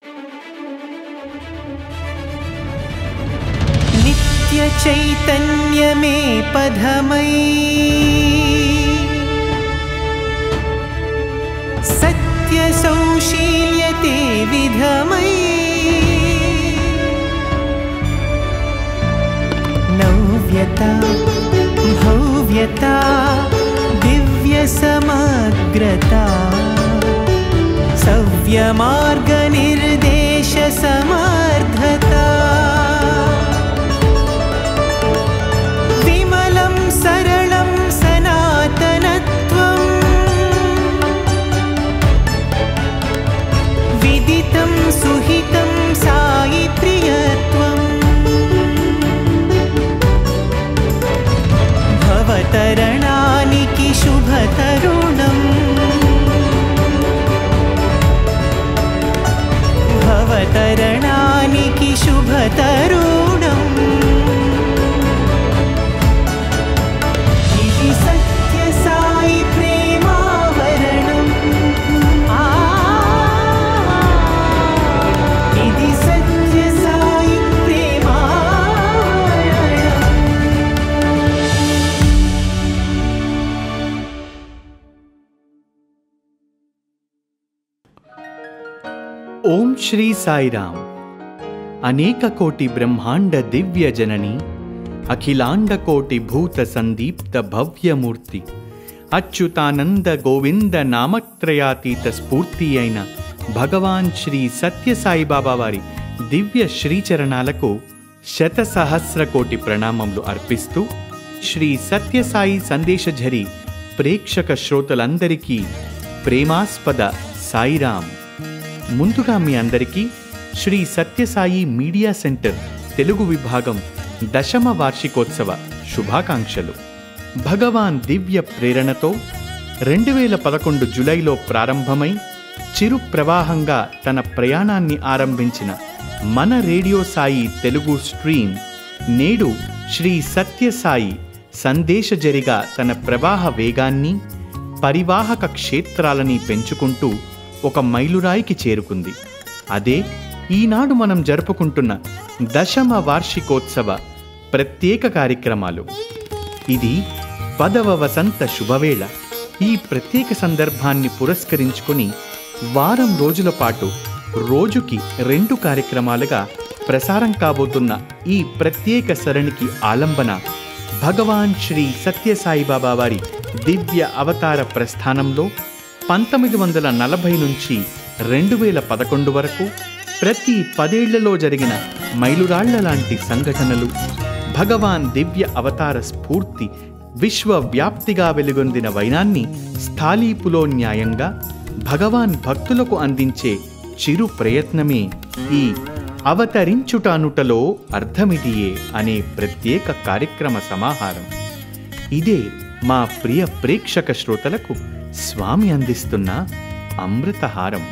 नित्यचैतन्यमे पधमै सत्यसौशील्यते विधमै नव्यता भव्यता दिव्यसमग्रता सव्यमार्गनिर्देशसमर्थता विमलं सरलं सनातनत्वम् विदितं सुहितं सायि प्रियत्वम् भवतरणानिकि शुभतरुणम् भवतरणानिकि शुभतरुणम् इति सत्यसाई प्रेमावरणम् आ इति सत्यसाई प्रेमावरणम् ఓం శ్రీ సాయిరామ్ అనేక కోటి బ్రహ్మాండ దివ్య జనని అఖిలాండ కోటి భూత సందీప్త భవ్యమూర్తి అచ్యుతానంద గోవింద నామత్రయాతీత స్ఫూర్తి అయిన భగవాన్ శ్రీ సత్యసాయిబాబా వారి దివ్య శ్రీచరణాలకు శత సహస్ర కోటి ప్రణామములు అర్పిస్తూ శ్రీ సత్యసాయి సందేశఝరి ప్రేక్షక శ్రోతలందరికీ ప్రేమాస్పద సాయిరామ్ ముందుగా మీ అందరికీ శ్రీ సత్యసాయి మీడియా సెంటర్ తెలుగు విభాగం దశమ వార్షికోత్సవ శుభాకాంక్షలు భగవాన్ దివ్య ప్రేరణతో రెండు వేల పదకొండు జులైలో ప్రారంభమై చిరు ప్రవాహంగా తన ప్రయాణాన్ని ఆరంభించిన మన రేడియో సాయి తెలుగు స్ట్రీమ్ నేడు శ్రీ సత్యసాయి సందేశజరిగా తన ప్రవాహ వేగాన్ని పరివాహక క్షేత్రాలని పెంచుకుంటూ ఒక మైలురాయికి చేరుకుంది అదే ఈనాడు మనం జరుపుకుంటున్న దశమ వార్షికోత్సవ ప్రత్యేక కార్యక్రమాలు ఇది పదవ వసంత శుభవేళ ఈ ప్రత్యేక సందర్భాన్ని పురస్కరించుకొని వారం రోజుల పాటు రోజుకి రెండు కార్యక్రమాలుగా ప్రసారం కాబోతున్న ఈ ప్రత్యేక సరణికి ఆలంబన భగవాన్ శ్రీ సత్యసాయిబాబా వారి దివ్య అవతార ప్రస్థానంలో పంతొమ్మిది వందల నలభై నుంచి రెండు వేల పదకొండు వరకు ప్రతి పదేళ్లలో జరిగిన మైలురాళ్ల లాంటి సంఘటనలు భగవాన్ దివ్య అవతార స్ఫూర్తి విశ్వవ్యాప్తిగా వెలుగొందిన వైనాన్ని స్థాళీపులో న్యాయంగా భగవాన్ భక్తులకు అందించే చిరు ప్రయత్నమే ఈ అవతరించుటానుటలో అర్థమిదియే అనే ప్రత్యేక కార్యక్రమ సమాహారం ఇదే మా ప్రియ ప్రేక్షక శ్రోతలకు స్వామి అందిస్తున్న అమృతహారం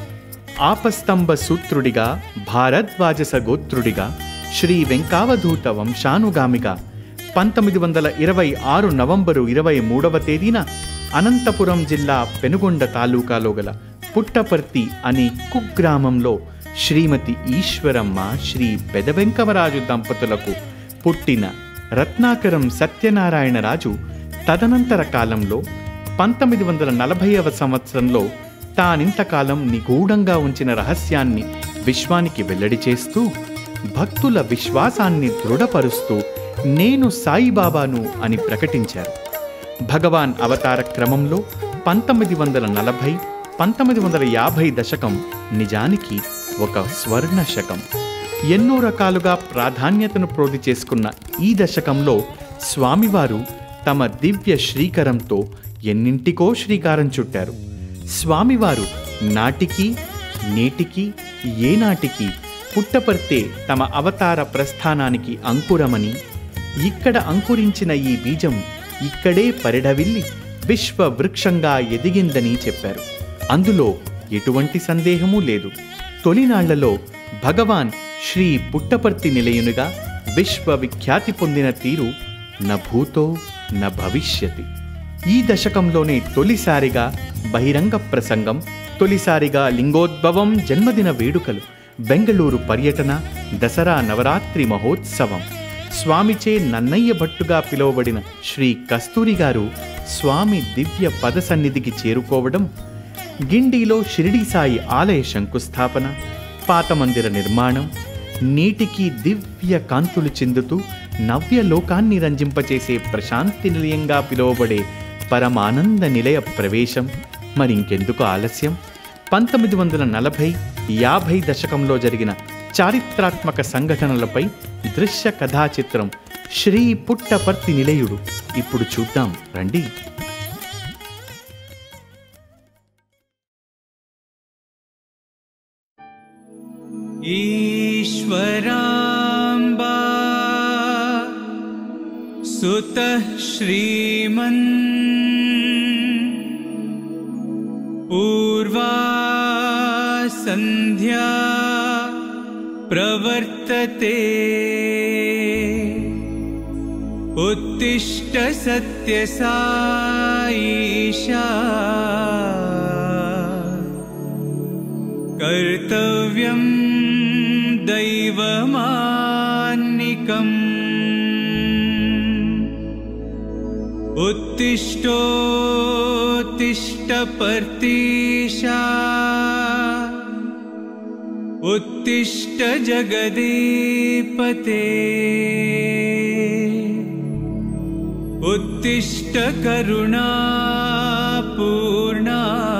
ఆపస్తంభ సూత్రుడిగా భారద్వాజస గోత్రుడిగా శ్రీ వెంకావధూత వంశానుగామిగా పంతొమ్మిది వందల ఇరవై ఆరు నవంబరు ఇరవై మూడవ తేదీన అనంతపురం జిల్లా పెనుగొండ తాలూకాలో గల పుట్టపర్తి అనే కుగ్రామంలో శ్రీమతి ఈశ్వరమ్మ శ్రీ పెదవెంకమరాజు దంపతులకు పుట్టిన రత్నాకరం సత్యనారాయణరాజు తదనంతర కాలంలో పంతొమ్మిది వందల నలభైవ సంవత్సరంలో తానింతకాలం నిగూఢంగా ఉంచిన రహస్యాన్ని విశ్వానికి వెల్లడి చేస్తూ భక్తుల విశ్వాసాన్ని దృఢపరుస్తూ నేను సాయిబాబాను అని ప్రకటించారు భగవాన్ అవతార క్రమంలో పంతొమ్మిది వందల నలభై పంతొమ్మిది వందల యాభై దశకం నిజానికి ఒక స్వర్ణ శకం ఎన్నో రకాలుగా ప్రాధాన్యతను ప్రోధి చేసుకున్న ఈ దశకంలో స్వామివారు తమ దివ్య శ్రీకరంతో ఎన్నింటికో శ్రీకారం చుట్టారు స్వామివారు నాటికి నేటికి ఏనాటికి పుట్టపర్తే తమ అవతార ప్రస్థానానికి అంకురమని ఇక్కడ అంకురించిన ఈ బీజం ఇక్కడే పరిఢవిల్లి విశ్వ వృక్షంగా ఎదిగిందని చెప్పారు అందులో ఎటువంటి సందేహమూ లేదు తొలినాళ్లలో భగవాన్ శ్రీ పుట్టపర్తి నిలయునిగా విశ్వవిఖ్యాతి పొందిన తీరు న భూతో న భవిష్యతి ఈ దశకంలోనే తొలిసారిగా బహిరంగ ప్రసంగం తొలిసారిగా లింగోద్భవం జన్మదిన వేడుకలు బెంగళూరు పర్యటన దసరా నవరాత్రి మహోత్సవం స్వామిచే నన్నయ్య భట్టుగా పిలువబడిన శ్రీ కస్తూరి గారు స్వామి దివ్య పద సన్నిధికి చేరుకోవడం గిండిలో షిరిడి సాయి ఆలయ శంకుస్థాపన పాత మందిర నిర్మాణం నీటికి దివ్య కాంతులు చెందుతూ నవ్య లోకాన్ని రంజింపచేసే ప్రశాంతి నిలయంగా పిలువబడే పరమానంద నిలయ ప్రవేశం మరింకెందుకు ఆలస్యం పంతొమ్మిది వందల నలభై యాభై దశకంలో జరిగిన చారిత్రాత్మక సంఘటనలపై దృశ్య కథా చిత్రం శ్రీ పుట్టపర్తి నిలయుడు ఇప్పుడు చూద్దాం రండి ईश्वराम्बा सुतः श्रीमन् पूर्वा सन्ध्या प्रवर्तते उत्तिष्ठ सत्यसाईशा कर्तव्यं दैवमान्निकम् उत्तिष्ठोत्तिष्ठ पर्तीशा उत्तिष्ठ जगदीपते उत्तिष्ठ करुणापूर्णा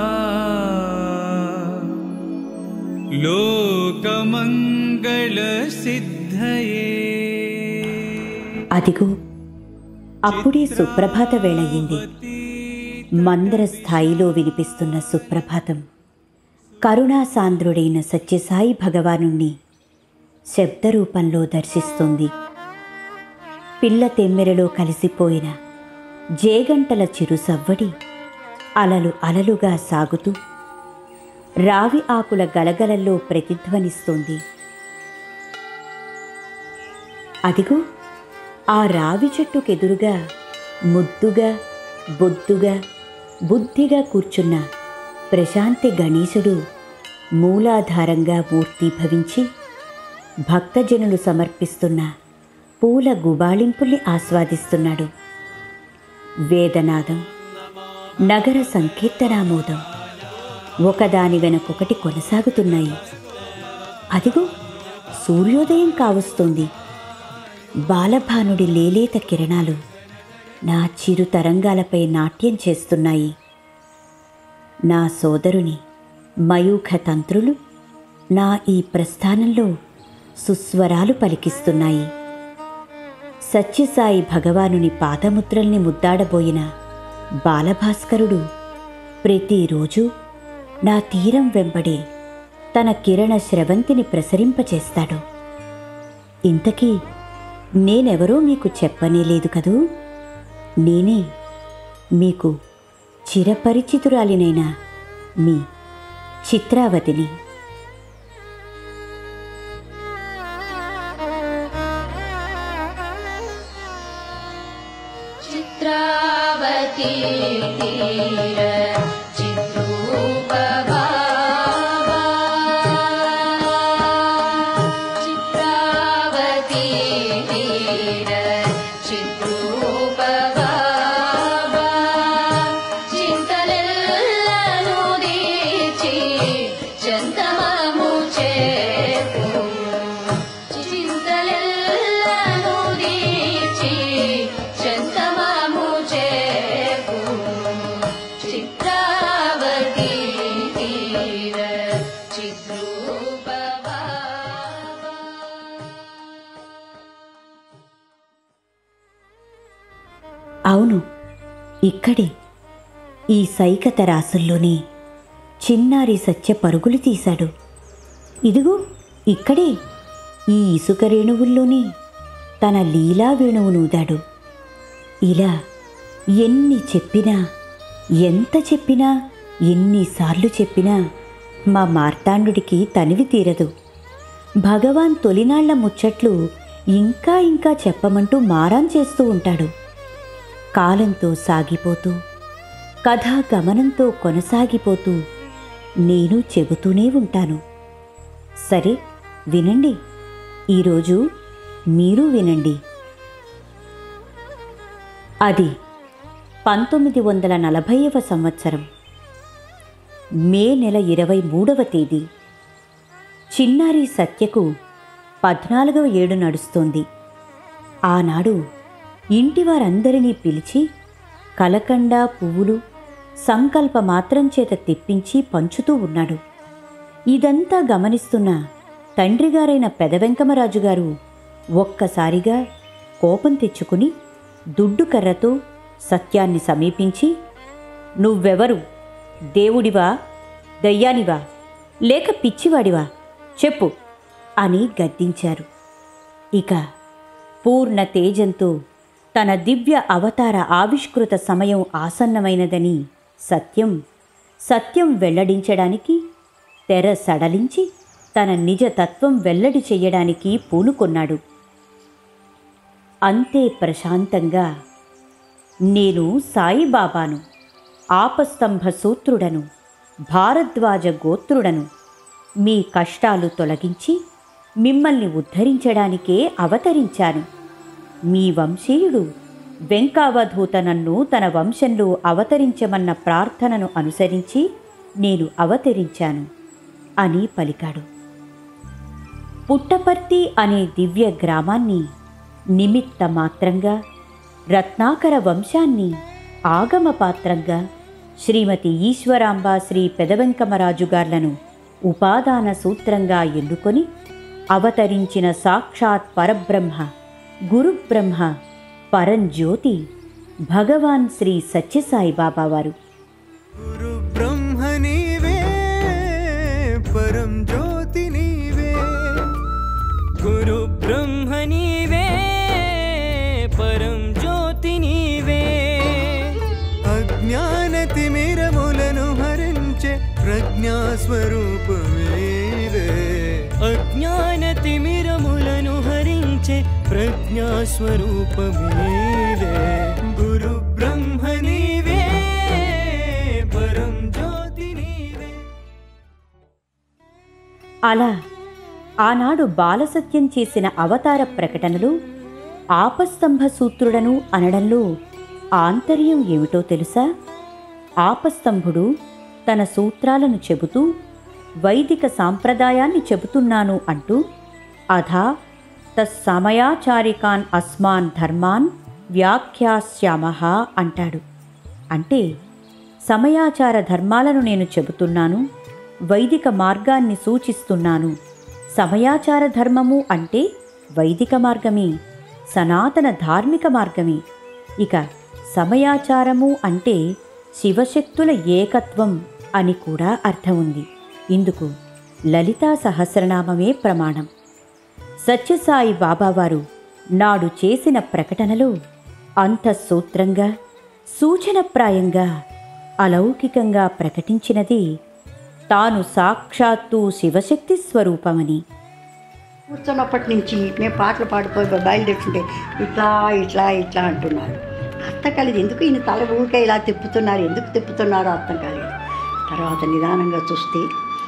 लोकमङ्गलसिद्धये అదిగో అప్పుడే సుప్రభాత వేళయింది మందర స్థాయిలో వినిపిస్తున్న సుప్రభాతం కరుణాసాంద్రుడైన సత్యసాయి భగవానుణ్ణి శబ్దరూపంలో దర్శిస్తుంది పిల్ల తెమ్మెరలో కలిసిపోయిన జేగంటల చిరు సవ్వడి అలలు అలలుగా సాగుతూ రావి ఆకుల గలగలల్లో ప్రతిధ్వనిస్తోంది అదిగో ఆ రావి చెట్టుకెదురుగా ముద్దుగా బొద్దుగా బుద్ధిగా కూర్చున్న ప్రశాంతి గణేశుడు మూలాధారంగా మూర్తీభవించి భక్తజనులు సమర్పిస్తున్న పూల గుబాళింపుల్ని ఆస్వాదిస్తున్నాడు వేదనాదం నగర సంకీర్తనామోదం ఒకదాని వెనకొకటి కొనసాగుతున్నాయి అదిగో సూర్యోదయం కావస్తోంది బాలభానుడి లేలేత కిరణాలు నా చిరు తరంగాలపై నాట్యం చేస్తున్నాయి నా సోదరుని మయూఖ తంత్రులు నా ఈ ప్రస్థానంలో సుస్వరాలు పలికిస్తున్నాయి సత్యసాయి భగవానుని పాదముద్రల్ని ముద్దాడబోయిన బాలభాస్కరుడు ప్రతిరోజు నా తీరం వెంబడే తన కిరణ స్రవంతిని ప్రసరింపచేస్తాడు ఇంతకీ నేనెవరో మీకు చెప్పనేలేదు కదూ నేనే మీకు చిరపరిచితురాలినైన మీ చిత్రావతిని चित्रावती तीर चित्रूपभावा चित्रावती तीर चित्रूपभावा చింతలెల్లను దీచి చందమము చేకు చింతలెల్లను దీచి చందమము చేకు చిత్రావతి తీర చిత్రూపవా అవును ఇక్కడే ఈ సైకత రాసుల్లోనే చిన్నారి సత్య పరుగులు తీశాడు ఇదిగో ఇక్కడే ఈ ఇసుక రేణువుల్లోనే తన లీలా వేణువునూదాడు ఇలా ఎన్ని చెప్పినా ఎంత చెప్పినా ఎన్నిసార్లు చెప్పినా మా మార్తాండుడికి తనివి తీరదు భగవాన్ తొలినాళ్ల ముచ్చట్లు ఇంకా ఇంకా చెప్పమంటూ మారాన్ చేస్తూ ఉంటాడు కాలంతో సాగిపోతూ కథా గమనంతో కొనసాగిపోతూ నేను చెబుతూనే ఉంటాను సరే వినండి ఈరోజు మీరు వినండి అది పంతొమ్మిది వందల నలభైవ సంవత్సరం మే నెల ఇరవై మూడవ తేదీ చిన్నారి సత్యకు పద్నాలుగవ ఏడు నడుస్తోంది ఆనాడు ఇంటి వారందరినీ పిలిచి కలకండ పువ్వులు సంకల్ప మాత్రం చేత తెప్పించి పంచుతూ ఉన్నాడు ఇదంతా గమనిస్తున్న తండ్రిగారైన పెదవెంకమరాజు గారు ఒక్కసారిగా కోపం తెచ్చుకుని దుడ్డు కర్రతో సత్యాన్ని సమీపించి నువ్వెవరు దేవుడివా దయ్యానివా లేక పిచ్చివాడివా చెప్పు అని గద్దించారు ఇక పూర్ణ తేజంతో తన దివ్య అవతార ఆవిష్కృత సమయం ఆసన్నమైనదని సత్యం సత్యం వెల్లడించడానికి తెర సడలించి తన నిజ తత్వం వెల్లడి చెయ్యడానికి పూనుకొన్నాడు అంతే ప్రశాంతంగా నేను సాయిబాబాను ఆపస్తంభ సూత్రుడను భారద్వాజ గోత్రుడను మీ కష్టాలు తొలగించి మిమ్మల్ని ఉద్ధరించడానికే అవతరించాను మీ వంశీయుడు వెంకావధూత నన్ను తన వంశంలో అవతరించమన్న ప్రార్థనను అనుసరించి నేను అవతరించాను అని పలికాడు పుట్టపర్తి అనే దివ్య గ్రామాన్ని నిమిత్త మాత్రంగా రత్నాకర వంశాన్ని ఆగమ పాత్రంగా శ్రీమతి ఈశ్వరాంబ శ్రీ పెదవెంకమరాజు గార్లను ఉపాదాన సూత్రంగా ఎన్నుకొని అవతరించిన సాక్షాత్ పరబ్రహ్మ గురుబ్రహ్మ పరంజ్యోతి భగవాన్ శ్రీ సత్యసాయి బాబా వారు గురు బ్రహ్మ నీవే పరం జ్యోతి నీవే గురు బ్రహ్మ నీవే పరం జ్యోతి నీవే అజ్ఞాన తిమిరములను హరించే ప్రజ్ఞా స్వరూపమేవే అజ్ఞాన తిమిరములను హరించే ప్రజ్ఞా స్వరూపమేవే గురు బ్రహ్మ నీవే పరం జ్యోతి నీవే అలా ఆనాడు బాలసత్యం చేసిన అవతార ప్రకటనలు ఆపస్తంభ సూత్రుడను అనడంలో ఆంతర్యం ఏమిటో తెలుసా ఆపస్తంభుడు తన సూత్రాలను చెబుతూ వైదిక సాంప్రదాయాన్ని చెబుతున్నాను అంటూ అధా తస్సమయాచారికాన్ అస్మాన్ ధర్మాన్ వ్యాఖ్యాస్యామహ అంటాడు అంటే సమయాచార ధర్మాలను నేను చెబుతున్నాను వైదిక మార్గాన్ని సూచిస్తున్నాను సమయాచార ధర్మము అంటే వైదిక మార్గమే సనాతన ధార్మిక మార్గమే ఇక సమయాచారము అంటే శివశక్తుల ఏకత్వం అని కూడా అర్థం ఉంది ఇందుకు లలితా సహస్రనామమే ప్రమాణం సత్యసాయి బాబావారు నాడు చేసిన ప్రకటనలో అంతఃసూత్రంగా సూచనప్రాయంగా అలౌకికంగా ప్రకటించినది తాను సాక్షాత్తు శివశక్తి స్వరూపమని కూర్చున్నప్పటి నుంచి మేము పాటలు పాడిపోయి బయలుదేరుతుంటే ఇట్లా ఇట్లా ఇట్లా అంటున్నారు అర్థం కాలేదు ఎందుకు ఈయన తల ఊరికే ఇలా తిప్పుతున్నారు ఎందుకు తిప్పుతున్నారో అర్థం కాలేదు తర్వాత నిదానంగా చూస్తే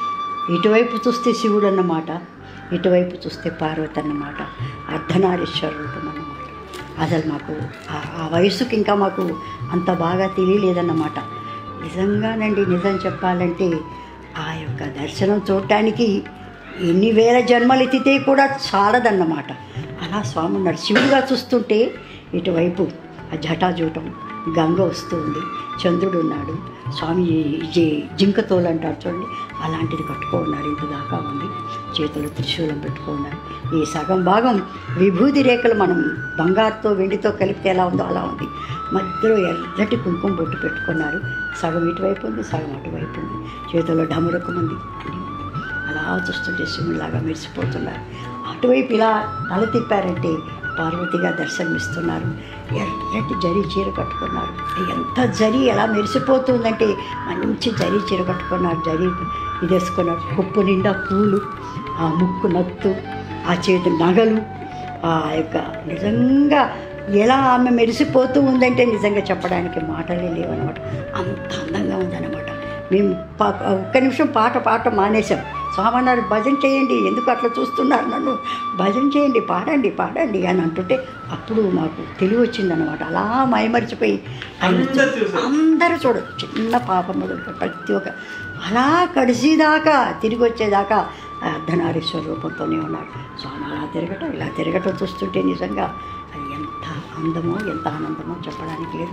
ఇటువైపు చూస్తే శివుడు అన్నమాట ఇటువైపు చూస్తే పార్వతి అన్నమాట అర్ధనారీశ్వర రూపం అన్నమాట అసలు మాకు ఆ- ఆ వయసుకి ఇంకా మాకు అంత బాగా తెలియలేదన్నమాట నిజంగానండి నిజం చెప్పాలంటే ఆ యొక్క దర్శనం చూడటానికి ఎన్ని వేల జన్మలు ఎత్తితే కూడా చాలదన్నమాట అలా స్వామి ఉన్నాడు శివుడుగా చూస్తుంటే ఇటువైపు ఆ జటాజూటం గంగ వస్తుంది చంద్రుడు ఉన్నాడు స్వామి జి- జింక తోలు అంటారు చూడండి అలాంటిది కట్టుకున్నారు ఇంత దాకా ఉంది చేతులు త్రిశూలం పెట్టుకున్నారు ఈ సగం భాగం విభూతి రేఖలు మనం బంగారుతో వెండితో కలిపితే ఎలా ఉందో అలా ఉంది మధ్యలో ఎర్రటి కుంకుమ బొట్టు పెట్టుకున్నారు సగం ఇటువైపు ఉంది సగం అటువైపు ఉంది చేతుల్లో డమరుకం ఉంది అన్నీ అలా చూస్తుంటే శివునిలాగా మెరిసిపోతున్నారు అటువైపు ఇలా తల తిప్పారంటే పార్వతిగా దర్శనమిస్తున్నారు ఎర్రటి జరీ చీర కట్టుకున్నారు ఎంత జరీ ఎలా మెరిసిపోతుందంటే మంచి జరీ చీర కట్టుకున్నారు జరీ ఇది వేసుకున్నారు కుప్పు నిండా పూలు ఆ ముక్కు నత్తు ఆ చేతి నగలు ఆ యొక్క నిజంగా ఎలా ఆమె మెరిసిపోతూ ఉందంటే నిజంగా చెప్పడానికి మాటలే లేవన్నమాట అంత అందంగా ఉందన్నమాట మేము పా ఒక్క నిమిషం పాట పాట మానేశాం స్వామి అన్నారు భజన చేయండి ఎందుకు అట్లా చూస్తున్నారు నన్ను భజన చేయండి పాడండి పాడండి అని అంటుంటే అప్పుడు మాకు తెలివి వచ్చిందనమాట అలా మైమరిచిపోయి ఆయన అందరూ చూడరు చిన్న పాప మొదలు ప్రతి ఒక్క అలా కడిసిదాకా తిరిగి వచ్చేదాకా ఆ అర్ధనారీశ్వర రూపంతోనే ఉన్నాడు స్వామి అలా తిరగటం ఇలా తిరగటం చూస్తుంటే నిజంగా అది ఎంత అందమో ఎంత ఆనందమో చెప్పడానికి లేదు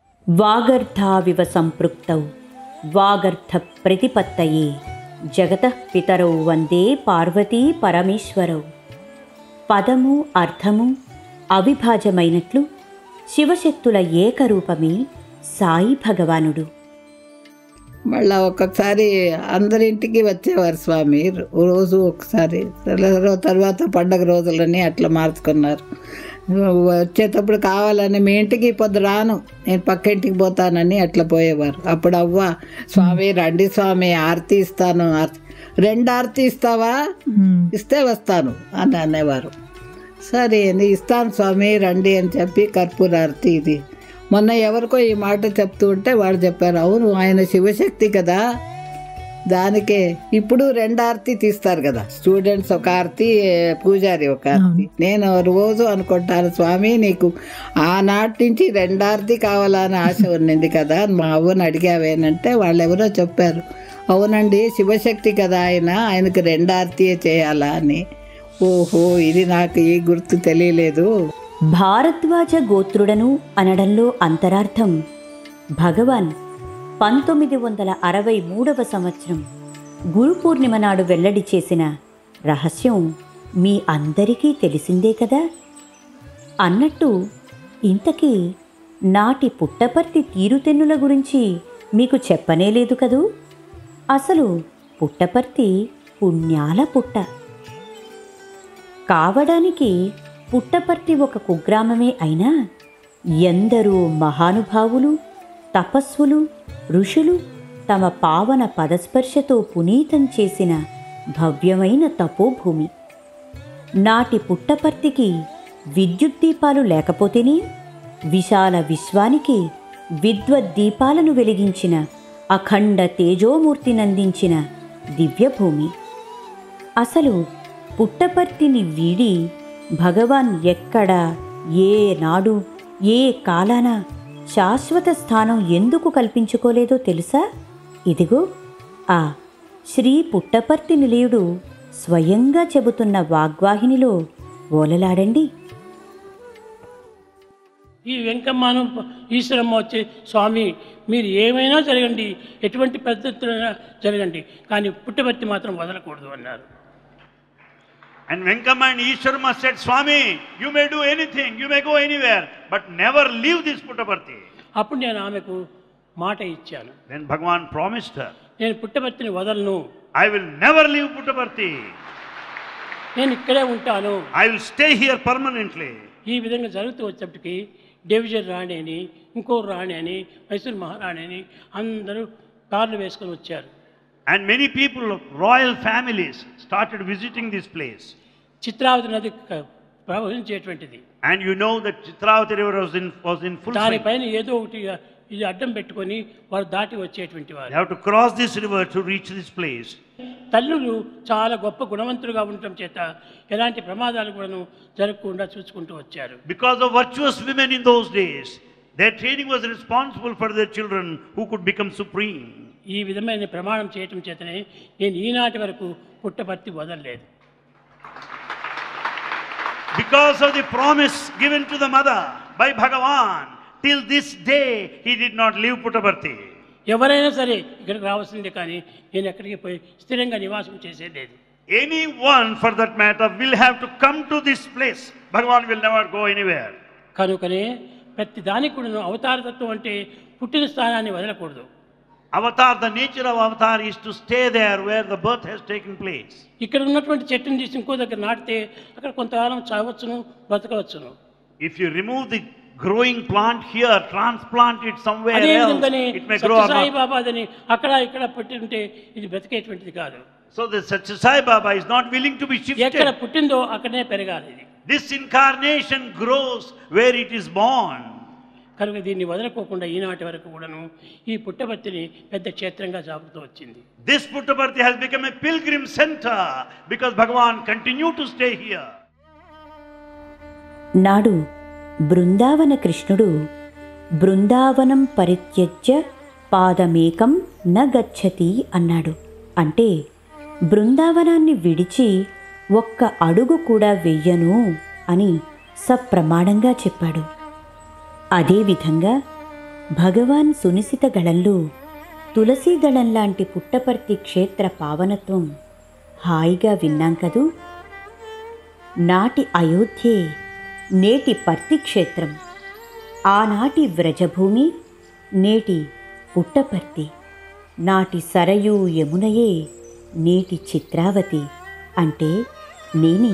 వాగర్ధావివ సంపృక్తౌ వాగర్ధ ప్రతిపత్తయే జగత పితరౌ వందే పార్వతీ పరమేశ్వరౌ పదము అర్థము అవిభాజమైనట్లు శివశక్తుల ఏకరూపమే సాయి భగవానుడు మళ్ళా ఒక్కొక్కసారి అందరింటికి వచ్చేవారు స్వామి రోజు ఒకసారి తర్వా- తర్వాత పండగ రోజులని అట్లా మార్చుకున్నారు వచ్చేటప్పుడు కావాలని మీ ఇంటికి పొద్దు రాను నేను పక్క ఇంటికి పోతానని అట్లా పోయేవారు అప్పుడు అవ్వ స్వామి రండి స్వామి ఆరతి ఇస్తాను ఆర్తి రెండు ఆరతి ఇస్తావా ఇస్తే వస్తాను అని అనేవారు సరే అని ఇస్తాను స్వామి రండి అని చెప్పి కర్పూర ఆరతి ఇది మొన్న ఎవరికో ఈ మాట చెప్తూ ఉంటే వాడు చెప్పారు అవును ఆయన శివశక్తి కదా దానికే ఇప్పుడు రెండు ఆరతి తీస్తారు కదా స్టూడెంట్స్ ఒక ఆరతి పూజారి ఒక ఆరతి నేను రోజు అనుకుంటాను స్వామి నీకు ఆనాటి నుంచి రెండు ఆరతి కావాలని ఆశ ఉన్నింది కదా మా అవ్వని అడిగావేనంటే వాళ్ళు ఎవరో చెప్పారు అవునండి శివశక్తి కదా ఆయన ఆయనకు రెండు ఆరతియే చేయాలా అని ఓహో ఇది నాకు ఈ గుర్తు తెలియలేదు భారద్వాజ గోత్రుడను అనడంలో అంతరార్థం భగవాన్ పంతొమ్మిది వందల అరవై మూడవ సంవత్సరం గురు పూర్ణిమ నాడు వెల్లడి చేసిన రహస్యం మీ అందరికీ తెలిసిందే కదా అన్నట్టు ఇంతకీ నాటి పుట్టపర్తి తీరుతెన్నుల గురించి మీకు చెప్పనే లేదు కదూ అసలు పుట్టపర్తి పుణ్యాల పుట్ట కావడానికి పుట్టపర్తి ఒక కుగ్రామమే అయినా ఎందరో మహానుభావులు తపస్సులు ఋషులు తమ పావన పదస్పర్శతో పునీతం చేసిన భవ్యమైన తపోభూమి నాటి పుట్టపర్తికి విద్యుత్ దీపాలు లేకపోతేనే విశాల విశ్వానికి విద్వద్దీపాలను వెలిగించిన అఖండ తేజోమూర్తినందించిన దివ్యభూమి అసలు పుట్టపర్తిని వీడి భగవాన్ ఎక్కడ ఏ నాడు ఏ కాలాన శాశ్వత స్థానం ఎందుకు కల్పించుకోలేదో తెలుసా ఇదిగో ఆ శ్రీ పుట్టపర్తి నిలయుడు స్వయంగా చెబుతున్న వాగ్వాహినిలో ఓలలాడండి ఈ వెంకమ్మను ఈశ్వరమ్మ వచ్చి స్వామి మీరు ఏమైనా జరగండి ఎటువంటి పద్ధతులైనా జరగండి కానీ పుట్టబర్తి మాత్రం వదలకూడదు అన్నారు And Venkama and Ishwarma said, Swami, you may do anything, you may go anywhere, but never leave this Puttaparthi. అప్పుడు నేను ఆమెకు మాట ఇచ్చాను Then Bhagavan promised her, నేను పుట్టబర్తిని వదలను I will never leave Puttaparthi. నేను ఇక్కడే ఉంటాను I will stay here permanently. ఈ విధంగా జరుగుతూ వచ్చేప్పటికి డివిజన్ రాణి అని ఇంకో రాణి అని మైసూర్ మహారాణి అని అందరూ కార్లు వేసుకొని వచ్చారు And many people of royal families started visiting this place. Chitravati నది క- ప్రవహించేటువంటిది And you know that Chitravati river was in, was in full swing. దానిపైన ఏదో ఒకటి ఇది అడ్డం పెట్టుకొని వారు దాటి వచ్చేటువంటి They వారు have to cross this river to reach this place. తల్లులు చాలా గొప్ప గుణవంతులుగా ఉండటం చేత ఎలాంటి ప్రమాదాలు కూడాను జరగకుండా చూసుకుంటూ వచ్చారు Because of virtuous women in those days, their training was responsible for their children who could become supreme. ఈ విధమైన ప్రమాణం చేయటం చేతనే నేను ఈనాటి వరకు పుట్టపర్తి వదలలేదు Because of the promise given to the mother by Bhagavan, till this day he did not leave Puttaparthi. ఎవరైనా సరే ఇక్కడికి రావాల్సిందే కానీ నేను ఎక్కడికి పోయి స్థిరంగా నివాసం చేసేది లేదు Anyone, for that matter, will have to come to this place. Bhagavan will never go anywhere. కనుకనే ప్రతి దానికి కూడా అవతారతత్వం అంటే పుట్టిన స్థానాన్ని వదలకూడదు Avatar, the nature of avatar is to stay there where the birth has taken place. ఇక్కడ ఉన్నటువంటి చెట్టుని తీసి ఇంకో దగ్గర నాటితే అక్కడ కొంతకాలం చావచ్చును బ్రతకవచ్చును If you remove the growing plant here, transplant it somewhere అదే else, విధంగానే it may grow or Sathya Sai not. బాబాదని అక్కడ ఇక్కడ పెట్టి ఉంటే ఇది బ్రతికేటువంటిది కాదు So the Satya Sai Baba is not willing to be ఎక్కడ shifted. పుట్టిందో అక్కడనే పెరగాలి ఇది This incarnation grows where it is born. కనుక దీన్ని వదలకోకుండా ఈనాటి వరకు కూడాను ఈ పుట్టపర్తిని పెద్ద క్షేత్రంగా సాగుతూ వచ్చింది This Puttaparthi has become a pilgrim center because Bhagavan continued to stay here. నాడు బృందావన కృష్ణుడు బృందావనం పరిత్యజ్య పాదమేకం న గచ్చతి అన్నాడు అంటే బృందావనాన్ని విడిచి ఒక్క అడుగు కూడా వెయ్యను అని సప్రమాణంగా చెప్పాడు అదేవిధంగా భగవాన్ సునిశిత గళంలో తులసీ దళం లాంటి పుట్టపర్తి క్షేత్ర పావనత్వం హాయిగా విన్నాం కదూ నాటి అయోధ్యే నేటి పర్తి క్షేత్రం ఆనాటి వ్రజభూమి నేటి పుట్టపర్తి నాటి సరయూ యమునయే నేటి చిత్రావతి అంటే నేనే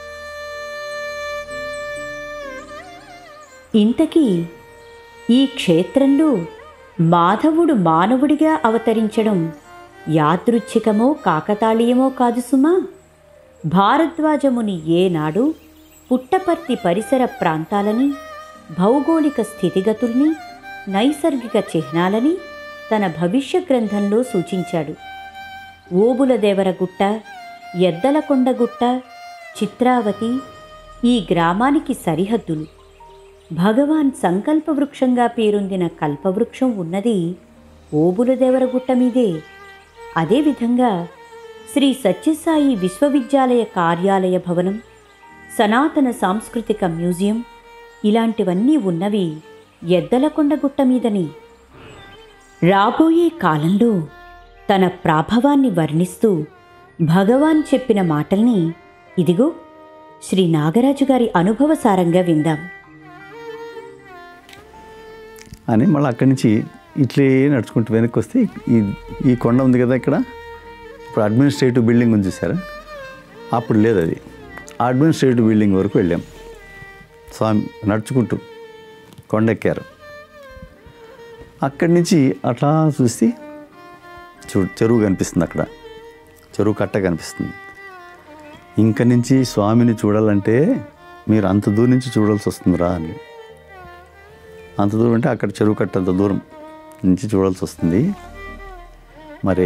ఇంతకీ ఈ క్షేత్రంలో మాధవుడు మానవుడిగా అవతరించడం యాదృచ్ఛికమో కాకతాళీయమో కాదు సుమా భారద్వాజముని ఏనాడు పుట్టపర్తి పరిసర ప్రాంతాలని భౌగోళిక స్థితిగతుల్ని నైసర్గిక చిహ్నాలని తన భవిష్య గ్రంథంలో సూచించాడు ఓబులదేవరగుట్ట ఎద్దలకొండగుట్ట చిత్రావతి ఈ గ్రామానికి సరిహద్దులు భగవాన్ సంకల్ప వృక్షంగా పేరొందిన కల్పవృక్షం ఉన్నది ఓబులదేవరగుట్ట మీదే అదేవిధంగా శ్రీ సత్యసాయి విశ్వవిద్యాలయ కార్యాలయ భవనం సనాతన సాంస్కృతిక మ్యూజియం ఇలాంటివన్నీ ఉన్నవి ఎద్దలకొండ గుట్ట మీదని రాబోయే కాలంలో తన ప్రాభవాన్ని వర్ణిస్తూ భగవాన్ చెప్పిన మాటల్ని ఇదిగో శ్రీ నాగరాజు గారి అనుభవసారంగా విందాం అని మళ్ళీ అక్కడి నుంచి ఇట్లే నడుచుకుంటూ వెనక్కి వస్తే ఈ ఈ కొండ ఉంది కదా ఇక్కడ ఇప్పుడు అడ్మినిస్ట్రేటివ్ బిల్డింగ్ ఉంది చూసారా అప్పుడు లేదు అది ఆ అడ్మినిస్ట్రేటివ్ బిల్డింగ్ వరకు వెళ్ళాం స్వామి నడుచుకుంటూ కొండెక్కారు అక్కడి నుంచి అట్లా చూసి చూ చెరువు కనిపిస్తుంది అక్కడ చెరువు కట్ట కనిపిస్తుంది ఇంక నుంచి స్వామిని చూడాలంటే మీరు అంత దూరం నుంచి చూడాల్సి వస్తుందిరా అని అంత దూరం అంటే అక్కడ చెరువు కట్ట అంత దూరం నుంచి చూడాల్సి వస్తుంది మరి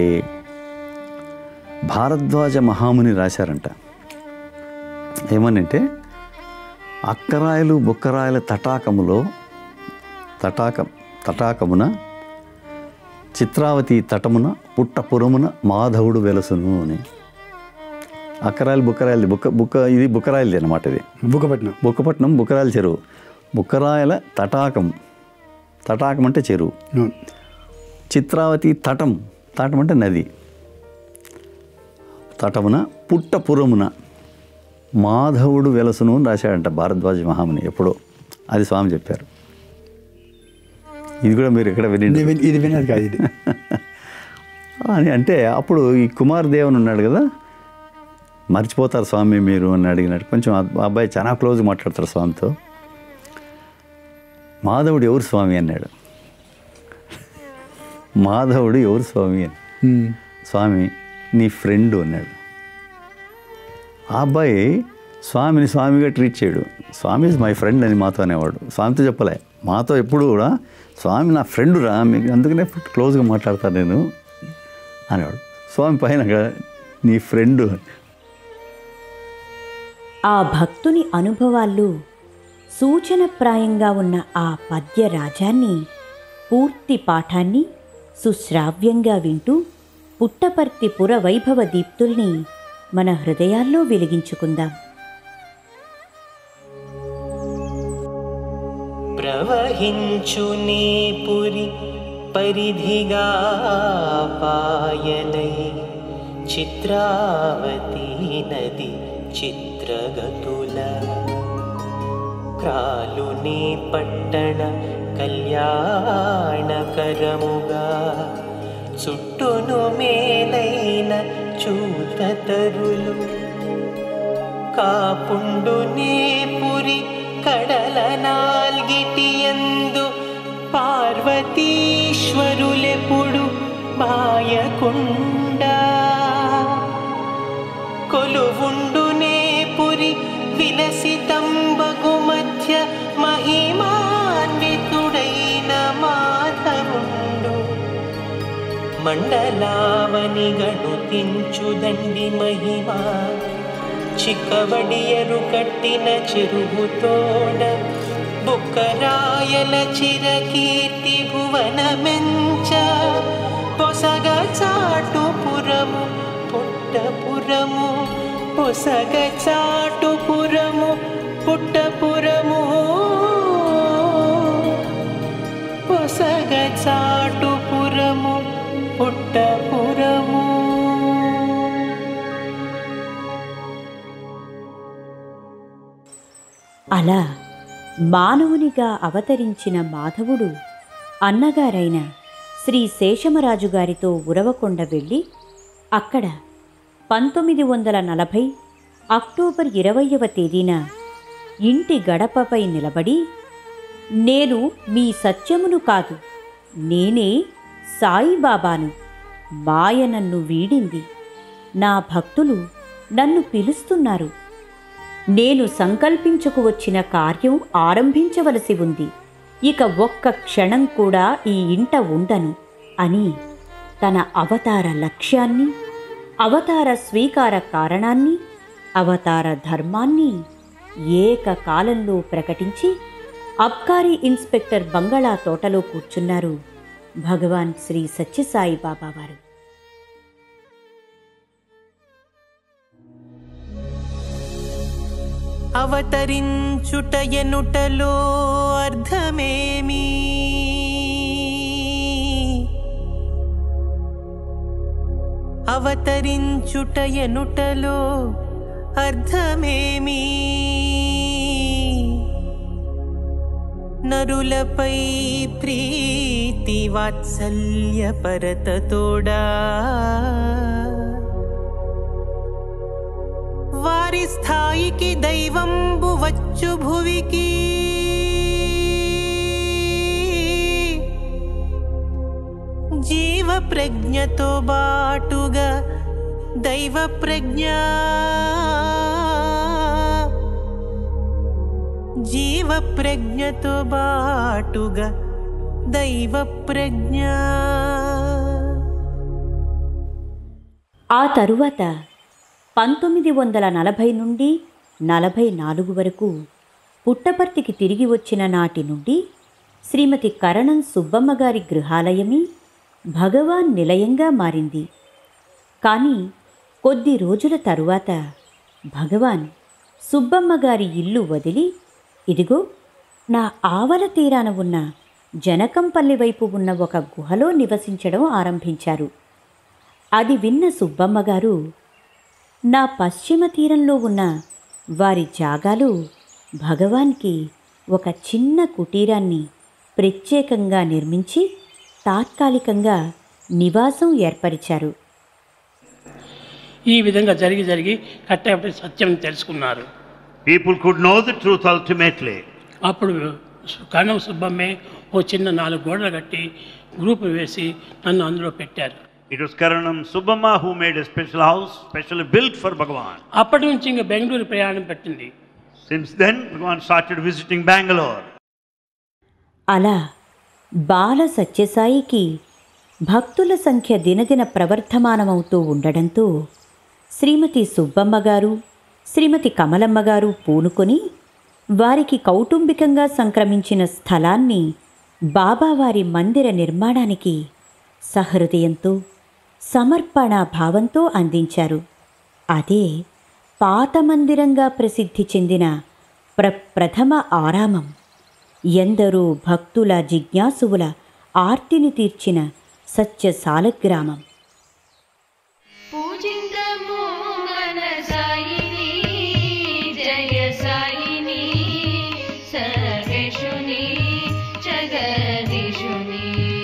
భారద్వాజ మహాముని రాశారంట ఏమనంటే అక్కరాయలు బుక్కరాయల తటాకములో తటాకం తటాకమున చిత్రావతి తటమున పుట్టపురమున మాధవుడు వెలసును అని అక్కరాయలు బుక్కరాయలు బుక్క బుక్క ఇది బుక్కరాయలది అనమాట ఇది బుక్కపట్నం బుక్కపట్నం బుక్కరాయల చెరువు బుక్కరాయల తటాకం తటాకం అంటే చెరువు చిత్రావతి తటం తటం అంటే నది తటమున పుట్టపురమున మాధవుడు వెలసును అని రాశాడంట భారద్వాజ మహాముని ఎప్పుడో అది స్వామి చెప్పారు ఇది కూడా మీరు ఎక్కడ విని ఇది వినది కాదు ఇది అని అంటే అప్పుడు ఈ కుమార్ దేవుని ఉన్నాడు కదా మర్చిపోతారు స్వామి మీరు అని అడిగినట్టు కొంచెం ఆ అబ్బాయి చాలా క్లోజ్ మాట్లాడతారు స్వామితో మాధవుడు ఎవరు స్వామి అన్నాడు మాధవుడు ఎవరు స్వామి అని స్వామి నీ ఫ్రెండ్ అన్నాడు ఆ అబ్బాయి స్వామిని స్వామిగా ట్రీట్ చేయడు స్వామి ఇస్ మై ఫ్రెండ్ అని మాతో అనేవాడు స్వామితో చెప్పలే మాతో ఎప్పుడు కూడా స్వామి నా ఫ్రెండ్ రా మీకు అందుకనే క్లోజ్గా మాట్లాడతాను నేను అనేవాడు స్వామి పైన అక్కడ నీ ఫ్రెండ్ ఆ భక్తుని అనుభవాల్లో సూచనప్రాయంగా ఉన్న ఆ పద్య రాజాన్ని పూర్తి పాఠాన్ని సుశ్రావ్యంగా వింటూ పుట్టపర్తి పుర వైభవ దీప్తుల్ని మన హృదయాల్లో వెలిగించుకుందాం ప్రవహించునే పురి పరిధిగా పాయలై చిత్రావతి నది చిత్రగతుల క్రాలునే పట్టణ కళ్యాణకరముగా చుట్టును మేలైన చూతతరులు కాపుండునే పురి కడల నాల్గిటియందు పార్వతీశ్వరులెప్పుడు మాయకుండా కొలువుండునే పురి విలసితంబగు మధ్య మహిమాన్వితుడై మండలావని గణుతించుదండి మహిమ చిక్కవడియరు కట్టిన చెరువుతోడ బుక్కరాయల చిరకీర్తి భువనమెంచ పొసగ చాటుపురము పుట్టపురము పొసగ చాటుపురము పుట్టపురము పొసగ చాటుపురము పుట్టపురము అలా మానవునిగా అవతరించిన మాధవుడు అన్నగారైన శ్రీ శేషమరాజు గారితో ఉరవకొండ వెళ్ళి అక్కడ పంతొమ్మిది వందల నలభై అక్టోబర్ ఇరవయవ తేదీన ఇంటి గడపపై నిలబడి నేను మీ సత్యమును కాదు నేనే సాయిబాబాను మాయ నన్ను వీడింది నా భక్తులు నన్ను పిలుస్తున్నారు నేను సంకల్పించుకు వచ్చిన కార్యం ఆరంభించవలసి ఉంది ఇక ఒక్క క్షణం కూడా ఈ ఇంట ఉండను అని తన అవతార లక్ష్యాన్ని అవతార స్వీకార కారణాన్ని అవతార ధర్మాన్ని ఏకకాలంలో ప్రకటించి అబ్కారీ ఇన్స్పెక్టర్ బంగళా తోటలో కూర్చున్నారు భగవాన్ శ్రీ సత్యసాయి బాబా వారు అవతరించుట ఎనుటలో అర్థమేమి అవతరించుట ఎనుటలో అర్థమేమి నరులపై ప్రీతి వాత్సల్య పరతతోడా వారి స్థాయికి దైవంబు వచ్చు భువికి జీవ ప్రజ్ఞతో బాటుగా దైవ ప్రజ్ఞ జీవ ప్రజ్ఞతో బాటుగా దైవ ప్రజ్ఞ ఆ తరువాత పంతొమ్మిది వందల నలభై నుండి నలభై నాలుగు వరకు పుట్టపర్తికి తిరిగి వచ్చిన నాటి నుండి శ్రీమతి కరణం సుబ్బమ్మ గారి గృహాలయమే భగవాన్ నిలయంగా మారింది కానీ కొద్ది రోజుల తరువాత భగవాన్ సుబ్బమ్మ గారి ఇల్లు వదిలి ఇదిగో నా ఆవల తీరాన ఉన్న జనకంపల్లి వైపు ఉన్న ఒక గుహలో నివసించడం ఆరంభించారు అది విన్న సుబ్బమ్మ గారు నా పశ్చిమ తీరంలో ఉన్న వారి జాగాలు భగవాన్కి ఒక చిన్న కుటీరాన్ని ప్రత్యేకంగా నిర్మించి తాత్కాలికంగా నివాసం ఏర్పరిచారు ఈ విధంగా జరిగి జరిగి కట్టేపటి సత్యం తెలుసుకున్నారు People could know the truth ultimately. అప్పుడు కణం సుబ్బమ్మే ఓ చిన్న నాలుగు గోడలు కట్టి గ్రూప్ వేసి నన్ను అందులో పెట్టారు It was Karanam Subbamma who made a special house, specially built for Bhagavan. అప్పటి నుంచి ఇంకా బెంగళూరు ప్రయాణం పెట్టింది Since then, Bhagavan started visiting Bangalore. అలా బాల సత్యసాయికి భక్తుల సంఖ్య దినదిన ప్రవర్ధమానమవుతూ ఉండడంతో శ్రీమతి సుబ్బమ్మ గారు శ్రీమతి కమలమ్మ గారు పూనుకొని వారికి కౌటుంబికంగా సంక్రమించిన స్థలాన్ని బాబావారి మందిర నిర్మాణానికి సహృదయంతో సమర్పణ భావంతో అందించారు అదే పాత మందిరంగా ప్రసిద్ధి చెందిన ప్రప్రథమ ఆరామం ఎందరో భక్తుల జిజ్ఞాసువుల ఆర్తిని తీర్చిన సత్య సాలగ్రామం పూజిందము మన సాయిని జయ సాయిని సర్వేషుని జగదీశుని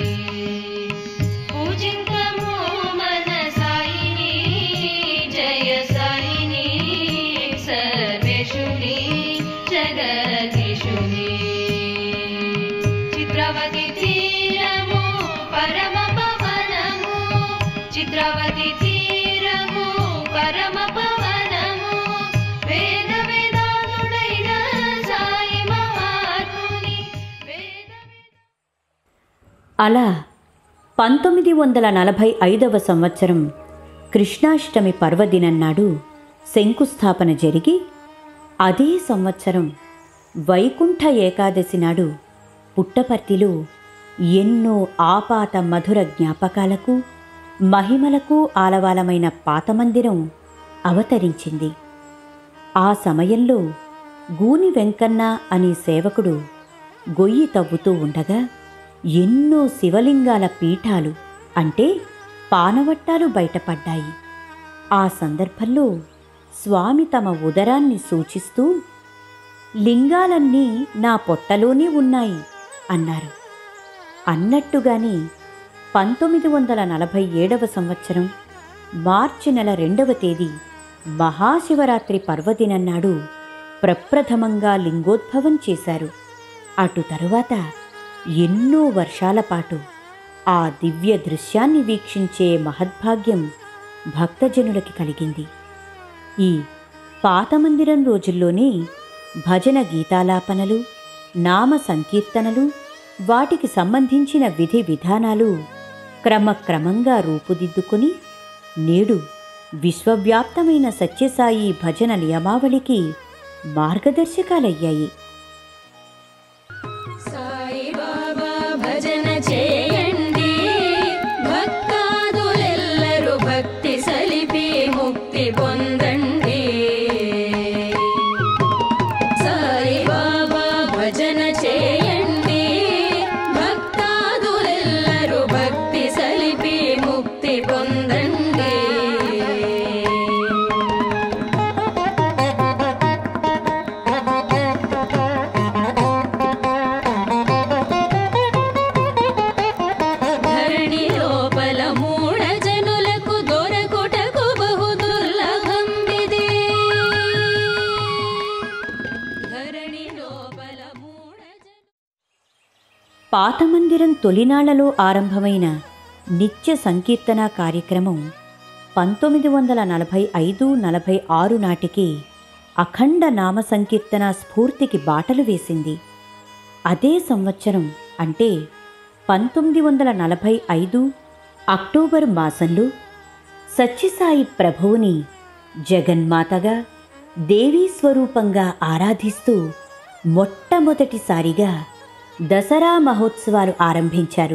పూజిందము మన సాయిని జయ సాయిని సర్వేషుని జగదీశుని చిత్రవతి తీరము పరమ పవనము చిత్రవతి తీరము పరమ పవనము వేద వేదానుడైన సాయి మహాత్ముని వేద అలా పంతొమ్మిది వందల నలభై ఐదవ సంవత్సరం కృష్ణాష్టమి పర్వదినం నాడు శంకుస్థాపన జరిగి అదే సంవత్సరం వైకుంఠ ఏకాదశి నాడు పుట్టపర్తిలో ఎన్నో ఆపాత మధుర జ్ఞాపకాలకు మహిమలకు ఆలవాలమైన పాత మందిరం అవతరించింది ఆ సమయంలో గూని వెంకన్న అనే సేవకుడు గొయ్యి తవ్వుతూ ఉండగా ఎన్నో శివలింగాల పీఠాలు అంటే పానవట్టాలు బయటపడ్డాయి ఆ సందర్భంలో స్వామి తమ ఉదరాన్ని సూచిస్తూ లింగాలన్నీ నా పొట్టలోనే ఉన్నాయి అన్నారు అన్నట్టుగానే పంతొమ్మిది వందల నలభై ఏడవ సంవత్సరం మార్చి నెల రెండవ తేదీ మహాశివరాత్రి పర్వదినం నాడు ప్రప్రథమంగా లింగోద్భవం చేశారు అటు తరువాత ఎన్నో వర్షాల పాటు ఆ దివ్య దృశ్యాన్ని వీక్షించే మహద్భాగ్యం భక్తజనులకి కలిగింది ఈ పాత మందిరం రోజుల్లోనే భజన గీతాలాపనలు నామ సంకీర్తనలు వాటికి సంబంధించిన విధి విధానాలు క్రమక్రమంగా రూపుదిద్దుకుని నేడు విశ్వవ్యాప్తమైన సత్యసాయి భజన నియమావళికి మార్గదర్శకాలయ్యాయి సాయిబాబా భజన చేయండి భక్తాదులెల్లరూ భక్తి సలిపి ముక్తి పొందండి సాయిబాబా భజన చేయండి భక్తాదులెల్లరూ భక్తి సలిపి ముక్తి పొందండి ధరణి లోపల మూఢ జనులకు దొరకుటకు బహు దుర్లభం ఇది ధరణి లోపల మూఢ పాత మందిరం తొలినాళ్లలో ఆరంభమైన నిత్య సంకీర్తన కార్యక్రమం పంతొమ్మిది వందల నలభై ఐదు నలభై ఆరు నాటికి అఖండ నామ సంకీర్తన స్ఫూర్తికి బాటలు వేసింది అదే సంవత్సరం అంటే పంతొమ్మిది వందల నలభై ఐదు అక్టోబర్ మాసంలో సత్యసాయి ప్రభువుని జగన్మాతగా దేవీ స్వరూపంగా ఆరాధిస్తూ మొట్టమొదటిసారిగా దసరా మహోత్సవాలు ఆరంభించారు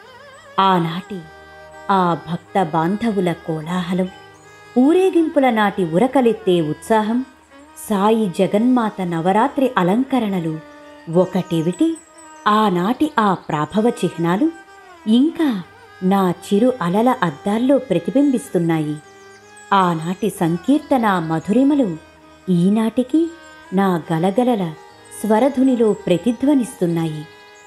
ఆనాటి ఆ భక్త బాంధవుల కోలాహలం ఊరేగింపుల నాటి ఉరకలెత్తే ఉత్సాహం సాయి జగన్మాత నవరాత్రి అలంకరణలు ఒకటేమిటి ఆనాటి ఆ ప్రాభవ చిహ్నాలు ఇంకా నా చిరు అలల అద్దాల్లో ప్రతిబింబిస్తున్నాయి ఆనాటి సంకీర్తన మధురిమలు ఈనాటికి నా గలగలల స్వరధునిలో ప్రతిధ్వనిస్తున్నాయి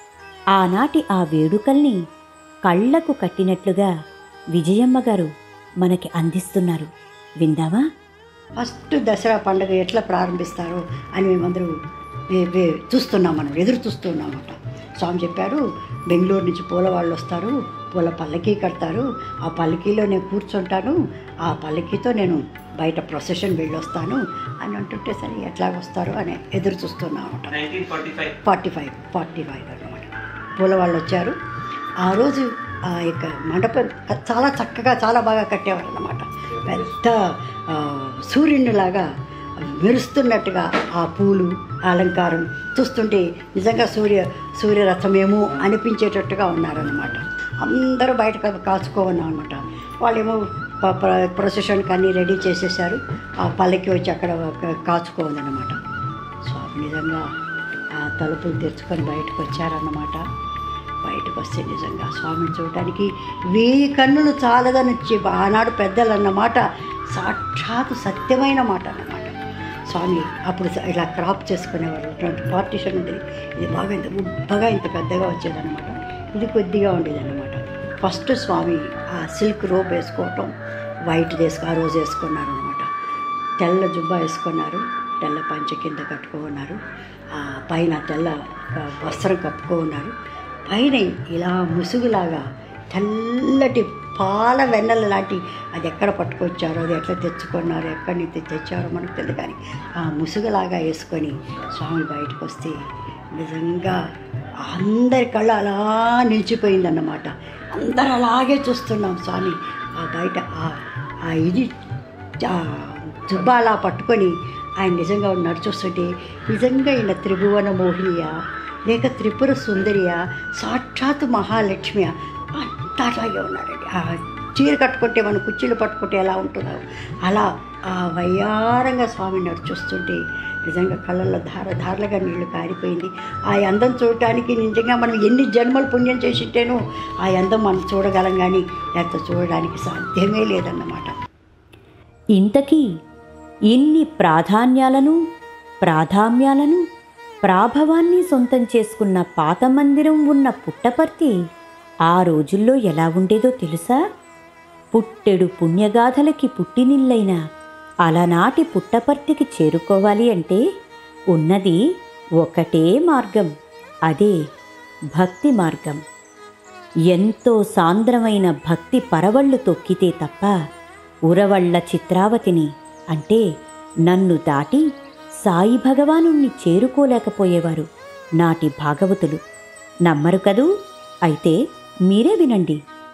ఆనాటి ఆ వేడుకల్ని కళ్లకు కట్టినట్లుగా విజయమ్మ గారు మనకి అందిస్తున్నారు విందామా ఫస్ట్ దసరా పండుగ ఎట్లా ప్రారంభిస్తారో అని మేమందరూ వే- వే- చూస్తున్నాం మనం ఎదురు చూస్తున్నామట స్వామి చెప్పారు బెంగళూరు నుంచి పూల వాళ్ళు వస్తారు పూల పల్లకీ కడతారు ఆ పల్లకీలో నేను కూర్చుంటాను ఆ పల్లకీతో నేను బయట ప్రొసెషన్ వెళ్ళొస్తాను అని అంటుంటే సరే ఎట్లా వస్తారు అని ఎదురు చూస్తున్నామట ఫార్టీ ఫైవ్ ఫార్టీ ఫైవ్ అనమాట పూల వాళ్ళు వచ్చారు ఆ రోజు ఆ యొక్క మండపం చాలా చక్కగా చాలా బాగా కట్టేవారు అన్నమాట పెద్ద ఆ, సూర్యునిలాగా మెరుస్తున్నట్టుగా ఆ పూలు ఆ అలంకారం చూస్తుంటే నిజంగా సూర్య సూర్యరథమేమో అనిపించేటట్టుగా ఉన్నారన్నమాట అందరూ బయట కా- కాచుకోమన్నాం అనమాట వాళ్ళేమో ప- ప్ర- ప్రొసెషన్కి అన్నీ రెడీ చేసేసారు ఆ పల్లకి వచ్చి అక్కడ కా- కాచుకోవాలన్నమాట స్వామి నిజంగా ఆ తలుపులు తెరుచుకొని బయటకు వచ్చారన్నమాట బయటకు వస్తే నిజంగా స్వామిని చూడటానికి వెయ్యి కన్నులు చాలదని చెప్పి ఆనాడు పెద్దలు అన్నమాట సాక్షాత్ సత్యమైన మాట అన్నమాట స్వామి అప్పుడు స- ఇలా క్రాప్ చేసుకునేవారు ఇటువంటి పార్టీషన్ ఉండేది ఇది బాగా ఇంత ఉబ్బగా ఇంత పెద్దగా వచ్చేదన్నమాట ఇది కొద్దిగా ఉండేదన్నమాట ఫస్ట్ స్వామి ఆ సిల్క్ రోప్ వేసుకోవటం వైట్ వేసుకు ఆ రోజు వేసుకున్నారు అనమాట తెల్ల జుబ్బా వేసుకున్నారు తెల్ల పంచ కింద కట్టుకున్నారు ఆ పైన తెల్ల ఆ, వస్త్రం కప్పుకున్నారు పైన ఇలా ముసుగులాగా తెల్లటి పాల వెన్నెల లాంటి అది ఎక్కడ పట్టుకొచ్చారో అది ఎట్లా తెచ్చుకున్నారో ఎక్కడి నుంచి తెచ్చారో మనకు తెలియదు కానీ ఆ ముసుగులాగా వేసుకొని స్వామి బయటకు వస్తే నిజంగా అందరి కళ్ళు అలా నిలిచిపోయిందన్నమాట అందరు అలాగే చూస్తున్నాం స్వామి ఆ బయట ఆ- ఆ ఇది ఆ జుబ్బా అలా పట్టుకొని ఆయన నిజంగా నడిచొస్తుంటే నిజంగా ఈయన త్రిభువన మోహినియా లేక త్రిపుర సుందరియా సాక్షాత్ మహాలక్ష్మియా అంతా అట్లాగే ఉన్నారండి ఆ చీర కట్టుకుంటే మన కుర్చీలు పట్టుకుంటే ఎలా ఉంటుందో అలా ఆ వయ్యారంగా స్వామి నడిచొస్తుంటే నిజంగా కళ్ళల్లో ధార ధారలుగా నీళ్లు కారిపోయింది ఆ అందం చూడటానికి నిజంగా మనం ఎన్ని జన్మలు పుణ్యం చేసింటేనో ఆ అందం మనం చూడగలం కానీ లేకపోతే చూడడానికి సాధ్యమే లేదన్నమాట ఇంతకీ ఇన్ని ప్రాధాన్యాలను ప్రాధామ్యాలను ప్రాభవాన్ని సొంతం చేసుకున్న పాత మందిరం ఉన్న పుట్టపర్తి ఆ రోజుల్లో ఎలా ఉండేదో తెలుసా పుట్టెడు పుణ్యగాథలకి పుట్టినిల్లైన అలనాటి పుట్టపర్తికి చేరుకోవాలి అంటే ఉన్నది ఒకటే మార్గం అదే భక్తి మార్గం ఎంతో సాంద్రమైన భక్తి పరవళ్ళు తొక్కితే తప్ప ఉరవళ్ళ చిత్రావతిని అంటే నన్ను దాటి సాయి భగవానుణ్ణి చేరుకోలేకపోయేవారు నాటి భాగవతులు నమ్మరు కదూ అయితే మీరే వినండి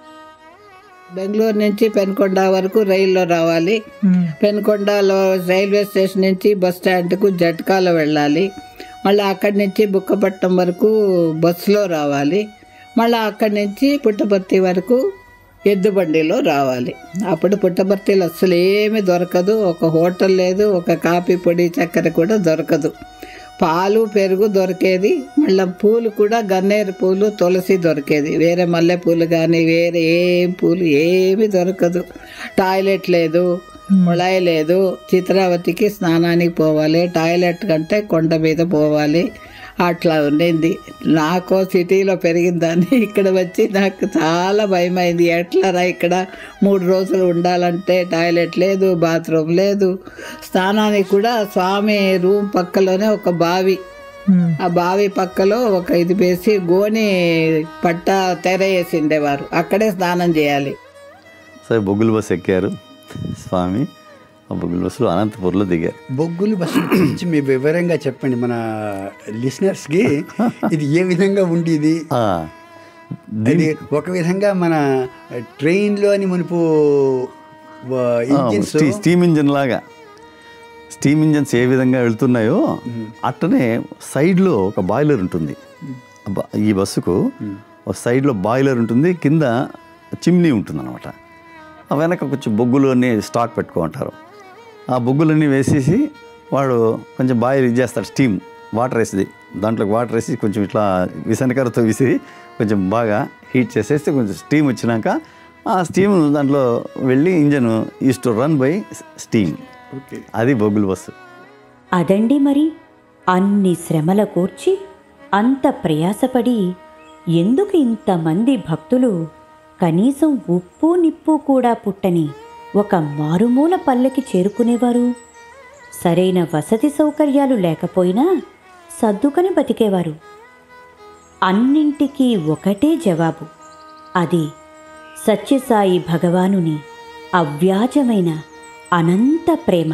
బెంగళూరు నుంచి పెనుకొండ వరకు రైల్లో రావాలి పెనుకొండలో రైల్వే స్టేషన్ నుంచి బస్ స్టాండ్కు జట్కాలో వెళ్ళాలి మళ్ళీ అక్కడి నుంచి బుక్కపట్నం వరకు బస్సులో రావాలి మళ్ళీ అక్కడి నుంచి పుట్టపర్తి వరకు ఎద్దు బండిలో రావాలి అప్పుడు పుట్టపర్తిలో అసలు ఏమీ దొరకదు ఒక హోటల్ లేదు ఒక కాఫీ పొడి చక్కెర కూడా దొరకదు పాలు పెరుగు దొరికేది మళ్ళీ పూలు కూడా గన్నేరు పూలు తులసి దొరికేది వేరే మల్లె పూలు కానీ వేరే ఏం పూలు ఏమీ దొరకదు టాయిలెట్ లేదు ముళాయి లేదు చిత్రావతికి స్నానానికి పోవాలి టాయిలెట్ కంటే కొండ మీద పోవాలి అట్లా ఉండింది నాకు సిటీలో పెరిగిన దాన్ని ఇక్కడ వచ్చి నాకు చాలా భయమైంది ఎట్లారా ఇక్కడ మూడు రోజులు ఉండాలంటే టాయిలెట్ లేదు బాత్రూమ్ లేదు స్నానానికి కూడా స్వామి రూమ్ పక్కలోనే ఒక బావి ఆ బావి పక్కలో ఒక ఇది వేసి గోని పట్ట తెర వేసి ఉండేవారు అక్కడే స్నానం చేయాలి సరే బొగ్గుల బస్సు ఎక్కారు స్వామి ఆ బొగ్గుల బస్సులో అనంతపూర్లో దిగారు బొగ్గులు బస్సు గురించి మీ వివరంగా చెప్పండి మన లిసనర్స్కి ఇది ఏ విధంగా ఉండేది అది ఒక విధంగా మన ట్రైన్లోని మునుపు ఇంజిన్స్ స్టీ- స్టీమ్ ఇంజిన్ లాగా స్టీమ్ ఇంజిన్స్ ఏ విధంగా వెళ్తున్నాయో అట్టనే సైడ్లో ఒక బాయిలర్ ఉంటుంది బ- ఈ బస్సుకు ఒక సైడ్లో బాయిలర్ ఉంటుంది కింద చిమ్నీ ఉంటుంది అనమాట ఆ వెనక కొంచెం బొగ్గులు అన్నీ స్టాక్ పెట్టుకుంటారు ఆ బొగ్గులన్నీ వేసేసి వాడు కొంచెం బాయిల్ ఇది చేస్తాడు స్టీమ్ వాటర్ వేసి దాంట్లోకి వాటర్ వేసి కొంచెం ఇట్లా విసనకరతో విసిరి కొంచెం బాగా హీట్ చేసేస్తే కొంచెం స్టీమ్ వచ్చినాక ఆ స్టీమ్ దాంట్లో వెళ్ళి engine is to run by steam అది బొగ్గుల బస్సు అదండి మరి అన్ని శ్రమల కూర్చి అంత ప్రయాసపడి ఎందుకు ఇంతమంది భక్తులు కనీసం ఉప్పు నిప్పు కూడా పుట్టని ఒక మారుమూల పల్లెకి చేరుకునేవారు సరైన వసతి సౌకర్యాలు లేకపోయినా సర్దుకని బతికేవారు అన్నింటికీ ఒకటే జవాబు అది సత్యసాయి భగవానుని అవ్యాజమైన అనంత ప్రేమ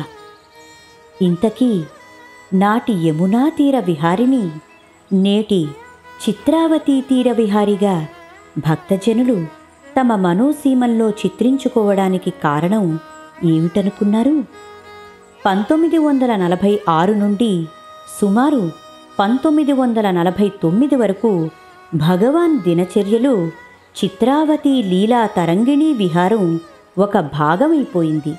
ఇంతకీ నాటి యమునా తీర విహారిని నేటి చిత్రావతీ తీర విహారిగా భక్తజనులు తమ మనోసీమల్లో చిత్రించుకోవడానికి కారణం ఏమిటనుకున్నారు పంతొమ్మిది వందల నలభై ఆరు నుండి సుమారు పంతొమ్మిది వందల నలభై తొమ్మిది వరకు భగవాన్ దినచర్యలు చిత్రావతి లీలా తరంగిణీ విహారం ఒక భాగమైపోయింది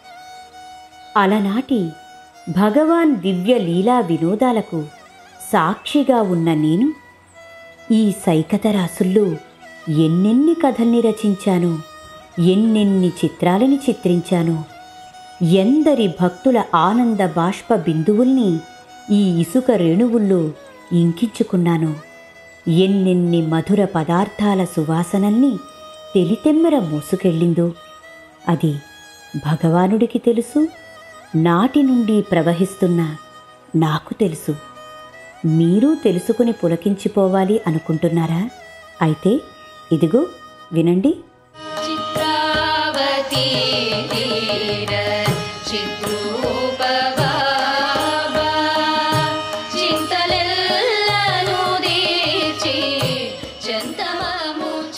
అలనాటి భగవాన్ దివ్య లీలా వినోదాలకు సాక్షిగా ఉన్న నేను ఈ సైకత రాసుల్లో ఎన్నెన్ని కథల్ని రచించానో ఎన్నెన్ని చిత్రాలని చిత్రించానో ఎందరి భక్తుల ఆనంద బాష్ప బిందువుల్ని ఈ ఇసుక రేణువుల్లో ఇంకించుకున్నానో ఎన్నెన్ని మధుర పదార్థాల సువాసనల్ని తెలితెమ్మెర మోసుకెళ్ళిందో అది భగవానుడికి తెలుసు నాటి నుండి ప్రవహిస్తున్న నాకు తెలుసు మీరు తెలుసుకుని పులకించిపోవాలి అనుకుంటున్నారా అయితే ఇదిగో వినండి చిత్రావతి తీర చిత్రూప బాబా చింతలెల్లను దీర్చి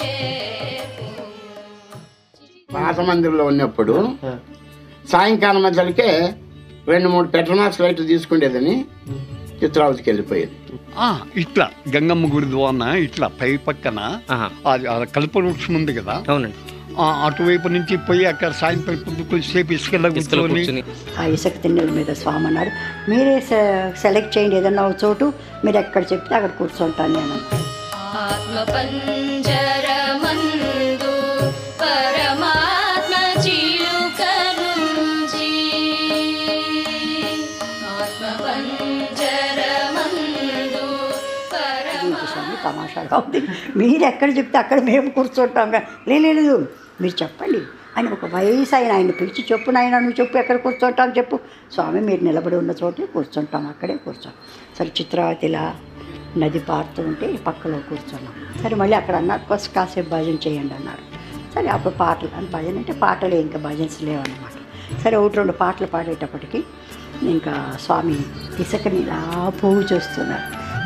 పాత మందిరంలో ఉన్నప్పుడు సాయంకాలం మధ్యలకే రెండు మూడు పెట్రోమాక్స్ లైట్లు తీసుకునేదని చిత్రావతికి వెళ్ళిపోయేది ఆ, ఇట్లా గంగమ్మ గుడి ద్వారాన ఇట్లా పై పక్కన అది ఆ కల్ప వృక్షం ఉంది కదా అవునండి అటువైపు నుంచి పోయి అక్కడ సాయంత్రం పొద్దు కొద్దిసేపు ఇసుకలో కూర్చొని ఆ ఇసుక తిన్నెల మీద స్వామి అన్నాడు మీరే సె- సెలెక్ట్ చేయండి ఏదన్నా ఒక చోటు మీరు ఎక్కడ చెప్తే అక్కడ కూర్చుంటాను నేను ఆత్మపంజరమందు పరమాత్మ చిలుక నుంచి ఆత్మపంజరమందు ఏంటి స్వామి తమాషాగా ఉంది మీరు ఎక్కడ చెప్తే అక్కడ మేము కూర్చుంటాం కా- లే లే, లేదు మీరు చెప్పండి అని ఒక వయసు ఆయన ఆయన పిలిచి చెప్పు నాయన నువ్వు చెప్పు ఎక్కడ కూర్చుంటాం చెప్పు స్వామి మీరు నిలబడి ఉన్న చోటే కూర్చుంటాం అక్కడే కూర్చోం సరే చిత్రావతిలా నది పారుతూ ఉంటే ఈ పక్కలో కూర్చున్నాం సరే మళ్ళీ అక్కడ అన్నారు కొద్ది కాసేపు భజన చేయండి అన్నారు సరే అప్పుడు పాటలు అని భజన అంటే పాటలే ఇంకా భజన్స్ లేవన్నమాట సరే ఒకటి రెండు పాటలు పాడేటప్పటికి ఇంకా స్వామి ఇసుకని ఇలా పోగు చేస్తున్నారు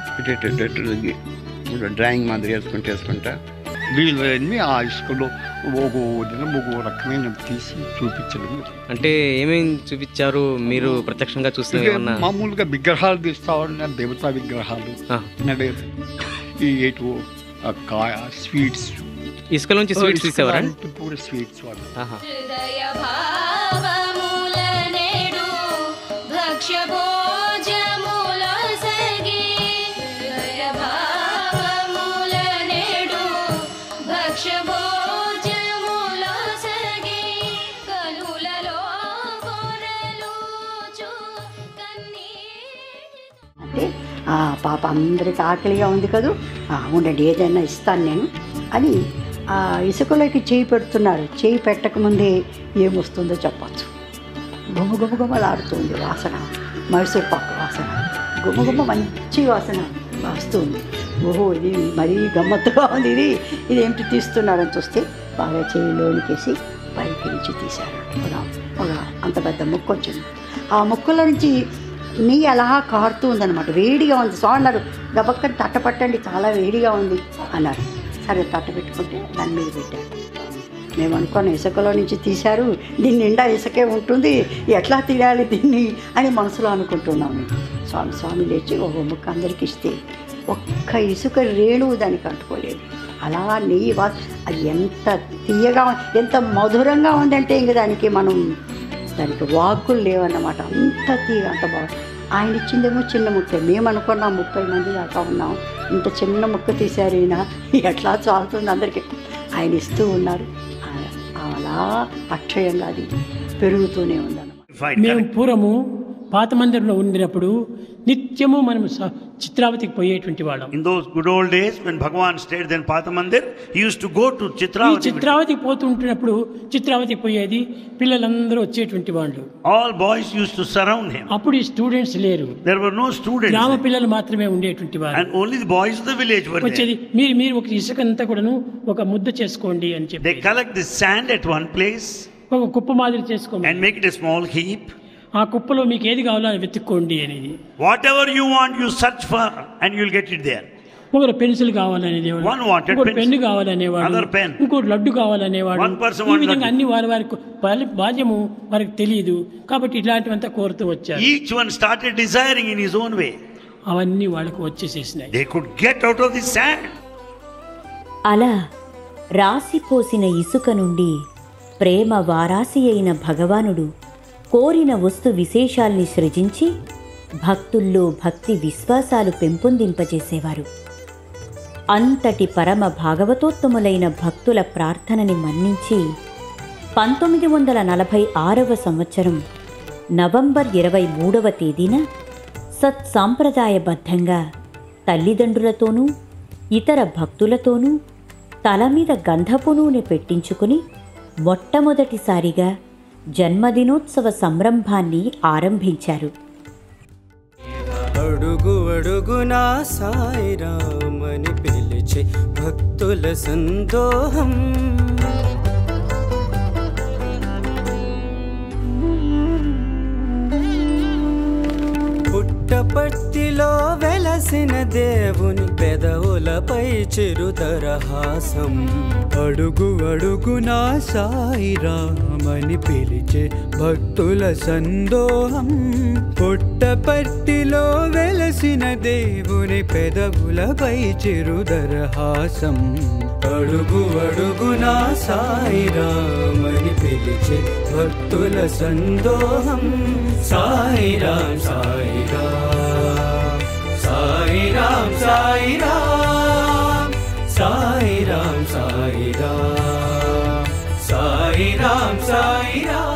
డ్రాయింగ్ మాదిరి వేసుకుంటూ వేసుకుంటా వీళ్ళని ఆ ఇసుకలో ఒక దినం ఒక రకమైన తీసి చూపించడం అంటే ఏమేం చూపించారు మీరు ప్రత్యక్షంగా చూసిన ఇక ఏమన్నా మామూలుగా విగ్రహాలు తీస్తా ఉన్నారు దేవతా విగ్రహాలు అంటే ఈ ఎటు ఆ కాయ స్వీట్స్ ఇసుకలోంచి స్వీట్స్ తీసేవారా పూర స్వీట్స్ వాళ్ళు హృదయ భావముల నేడు భక్ష్య భోజముల సగి హృదయ భావముల నేడు భక్ష్య భోజముల సగి కనులలో పొరలుచు అంటే ఆ పాప అందరికి ఆకలిగా ఉంది కదూ "ఆ, ఉండండి ఏదైనా ఇస్తాను నేను అని ఆ ఇసుకలోకి చేయి పెడుతున్నారు చేయి పెట్టకముందే ఏమొస్తుందో చెప్పచ్చు గుమ్మ గుమ్మ గుమ్మలాడుతుంది వాసన మైసూర్ పాకు వాసన గుమ్మ గుమ్మ మంచి వాసన వస్తుంది ఓహో ఇది మరీ గమ్మత్తుగా ఉంది ఇది ఇది ఏమిటి తీస్తున్నారని చూస్తే బాగా చేయిలోనికేసి పైకి నుంచి తీశారు ఒక ఒక అంత పెద్ద ముక్క వచ్చింది ఆ ముక్కలో నుంచి నెయ్యి అలా కారుతూ ఉందన్నమాట వేడిగా ఉంది సో అన్నారు గబక్కని తట్ట పట్టండి చాలా వేడిగా ఉంది అన్నారు సరే తట్ట పెట్టుకుంటే దాని మీద పెట్టారు మేము అనుకున్న ఇసుకలో నుంచి తీశారు దీని నిండా ఇసుకే ఉంటుంది ఎట్లా తినాలి దీన్ని అని మనసులో అనుకుంటున్నాము స్వామి స్వామి లేచి ఒక ముక్క అందరికి ఇస్తే ఒక్క ఇసుక రేణువు దానికి అంటుకోలేదు అలా నెయ్యి వా అది ఎంత తీయగా ఎంత మధురంగా ఉందంటే ఇంక దానికి మనం దానికి వాక్కులు లేవన్నమాట అంత తీగ అంత బాగుంది ఆయన ఇచ్చిందేమో చిన్న ముక్క మేము అనుకున్నాం ముప్పై మంది దాకా ఉన్నాం ఇంత చిన్న ముక్క తీశారు ఈయన ఎట్లా చాలుతుంది అందరికీ ఆయన ఇస్తూ ఉన్నారు ఆ- అలా అక్షయంగా అది పెరుగుతూనే ఉందన్నమాట మేము పూర్వము పాత మందిరంలో ఉండినప్పుడు నిత్యము మనం స- చిత్రావతికి పోయేటువంటి వాళ్ళం In those good old days, when Bhagavan stayed in Pathamandir, he used to go to ఈ Chitravati. చిత్రావతికి పోతుంటున్నప్పుడు చిత్రావతికి పోయేది పిల్లలందరూ వచ్చేటువంటి వాళ్ళు All boys used to surround him. అప్పుడు ఈ స్టూడెంట్స్ లేరు There were no students. గ్రామ there. పిల్లలు మాత్రమే ఉండేటువంటి వారు And only the boys of the village were వచ్చేది there. మీరు మీరు ఒక ఇసుక అంతా కూడాను ఒక ముద్ద చేసుకోండి అని చెప్పి They collect the sand at one place ఒక కుప్ప మాదిరి చేసుకోండి and make it a small heap. ఆ కుప్పలో మీకు ఏది కావాలో అది వెతుక్కోండి అనేది Whatever you want, you search for and you'll get it there. ఒకరు పెన్సిల్ కావాలనేవాడు One wanted ఇంకోటి pencil. పెన్ను కావాలనేవాడు Other pen. ఇంకోటి లడ్డు కావాలనేవాడు One person ఈ want విధంగా laddu. అన్ని వారి వారి వాళ్ళ భాగ్యము వారికి తెలియదు కాబట్టి ఇట్లాంటివంతా కోరుతూ వచ్చారు Each one started desiring in his own way. అవన్నీ వాళ్ళకు వచ్చేసేసినాయి They could get out of the sand. అలా రాసిపోసిన ఇసుక నుండి ప్రేమ వారాసి అయిన భగవానుడు కోరిన వస్తు విశేషాల్ని సృజించి భక్తుల్లో భక్తి విశ్వాసాలు పెంపొందింపజేసేవారు అంతటి పరమ భాగవతోత్తములైన భక్తుల ప్రార్థనని మన్నించి పంతొమ్మిది వందల నలభై ఆరవ సంవత్సరం నవంబర్ ఇరవై మూడవ తేదీన సత్సాంప్రదాయబద్ధంగా తల్లిదండ్రులతోనూ ఇతర భక్తులతోనూ తల మీద గంధపు నూనె పెట్టించుకుని మొట్టమొదటిసారిగా జన్మదినోత్సవ సంరంభాన్ని ఆరంభించారు అడుగు అడుగునా సాయిరామని పిలిచే భక్తుల సందోహం పుట్ట పుట్టపర్తిలో వెలసిన దేవుని పెదవులపై చిరుదరహాసం అడుగు అడుగునా సాయిరామని పిలిచే భక్తుల సందోహం పుట్టపర్తిలో వెలసిన దేవుని పెదవులపై చిరుదరహాసం అడుగు అడుగునా సాయిరామని పిలిచే భక్తుల సందోహం సాయిరాం సాయిరాం సాయిరాం సాయిరాం సాయిరాం సాయిరాం సాయిరాం సాయిరాం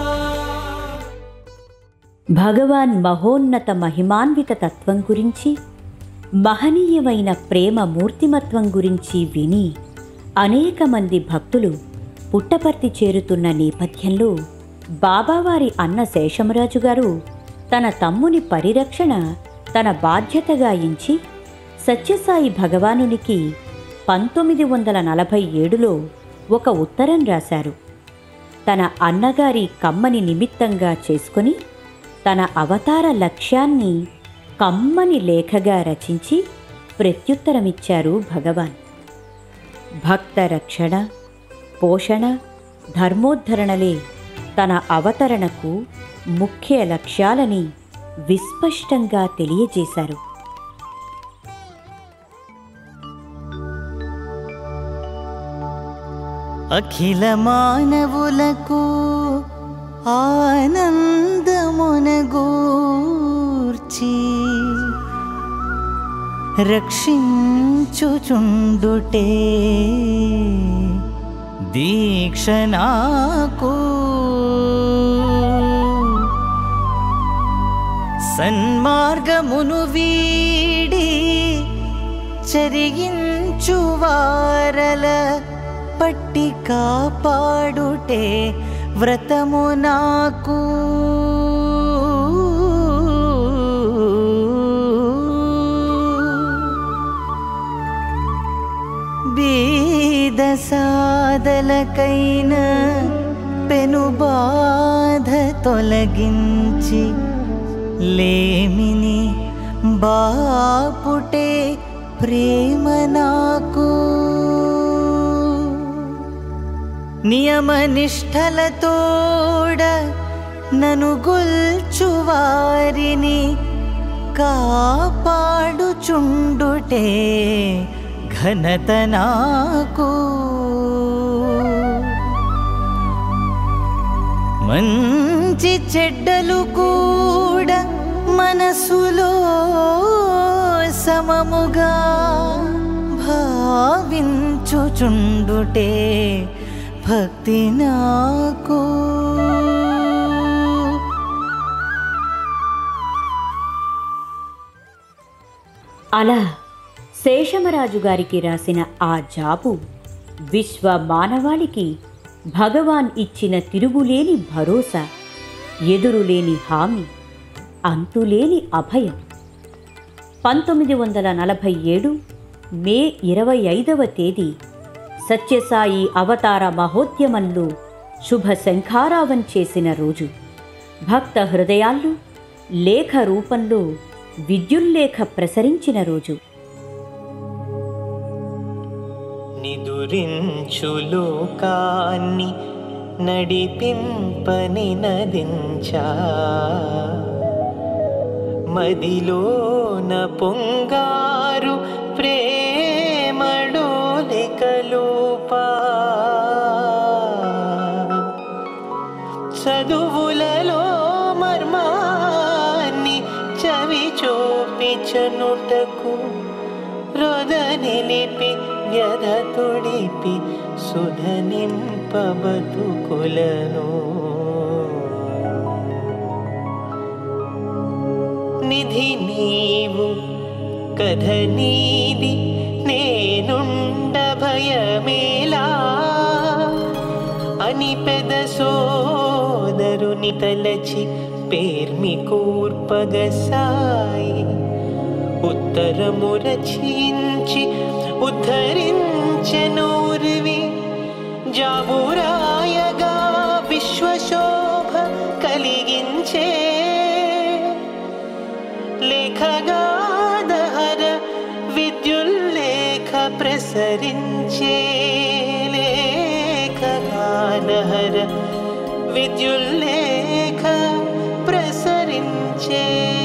భగవాన్ మహోన్నత మహిమాన్విత తత్వం గురించి మహనీయమైన ప్రేమ మూర్తిమత్వం గురించి విని అనేక మంది భక్తులు పుట్టపర్తి చేరుతున్న నేపథ్యంలో బాబావారి అన్న శేషమరాజు గారు తన తమ్ముని పరిరక్షణ తన బాధ్యతగా ఎంచి సత్యసాయి భగవానునికి పంతొమ్మిది వందల నలభై ఏడులో ఒక ఉత్తరం రాశారు తన అన్నగారి కమ్మని నిమిత్తంగా చేసుకొని తన అవతార లక్ష్యాన్ని కమ్మని లేఖగా రచించి ప్రత్యుత్తరమిచ్చారు భగవాన్ భక్త రక్షణ పోషణ ధర్మోద్ధరణలే తన అవతరణకు ముఖ్య లక్ష్యాలని విస్పష్టంగా తెలియజేశారు అఖిల మానవులకు ఆనందమునగూర్చి రక్షించుచుండుటే దీక్ష నాకు సన్మార్గమును వీడి చరిగించు వారల పట్టి కాపాడుటే వ్రతము నాకు బీద సాదలకైన పెను బాధ తొలగించి లేమిని బాపుటే ప్రేమ నాకు నియమ నిష్ఠలతోడ నను గొల్చు వారిని కాపాడుచుండుటే ఘనత నాకు మంచి చెడ్డలు కూడా మనసులో సమముగా భావించుచుండుటే భక్తి నాకు అలా శేషమరాజు గారికి రాసిన ఆ జాబు విశ్వ మానవాళికి భగవాన్ ఇచ్చిన తిరుగులేని భరోసా ఎదురులేని హామీ అంతులేని అభయం పంతొమ్మిది వందల నలభై ఏడు మే ఇరవై ఐదవ తేదీ సత్యసాయి అవతార మహోద్యమంలో శుభ శంఖారావం చేసిన రోజు భక్త హృదయాల్లో లేఖ రూపంలో విద్యుల్లేఖ ప్రసరించిన రోజు నిదురించు లోకాన్ని నడిపింపని నదించా మదిలోన పొంగారు ప్రేమడోలికలోపా చదువులలో మర్మాన్ని చవి చూపి చనుటకు రొద నిలిపి వ్యధ తుడిపి సుధ నింపబతుకులను నిధి నీవు కథ నీది నేనుండ భయమేలా అని పెద సోదరుని తలచి పేర్మి కూర్పగ సాయి ఉత్తరము రచించి ఉద్ధరించనూర్వి జాబురాయగా విశ్వశోభ కలిగించే లేఖ విద్యుల్లేఖ ప్రసరించే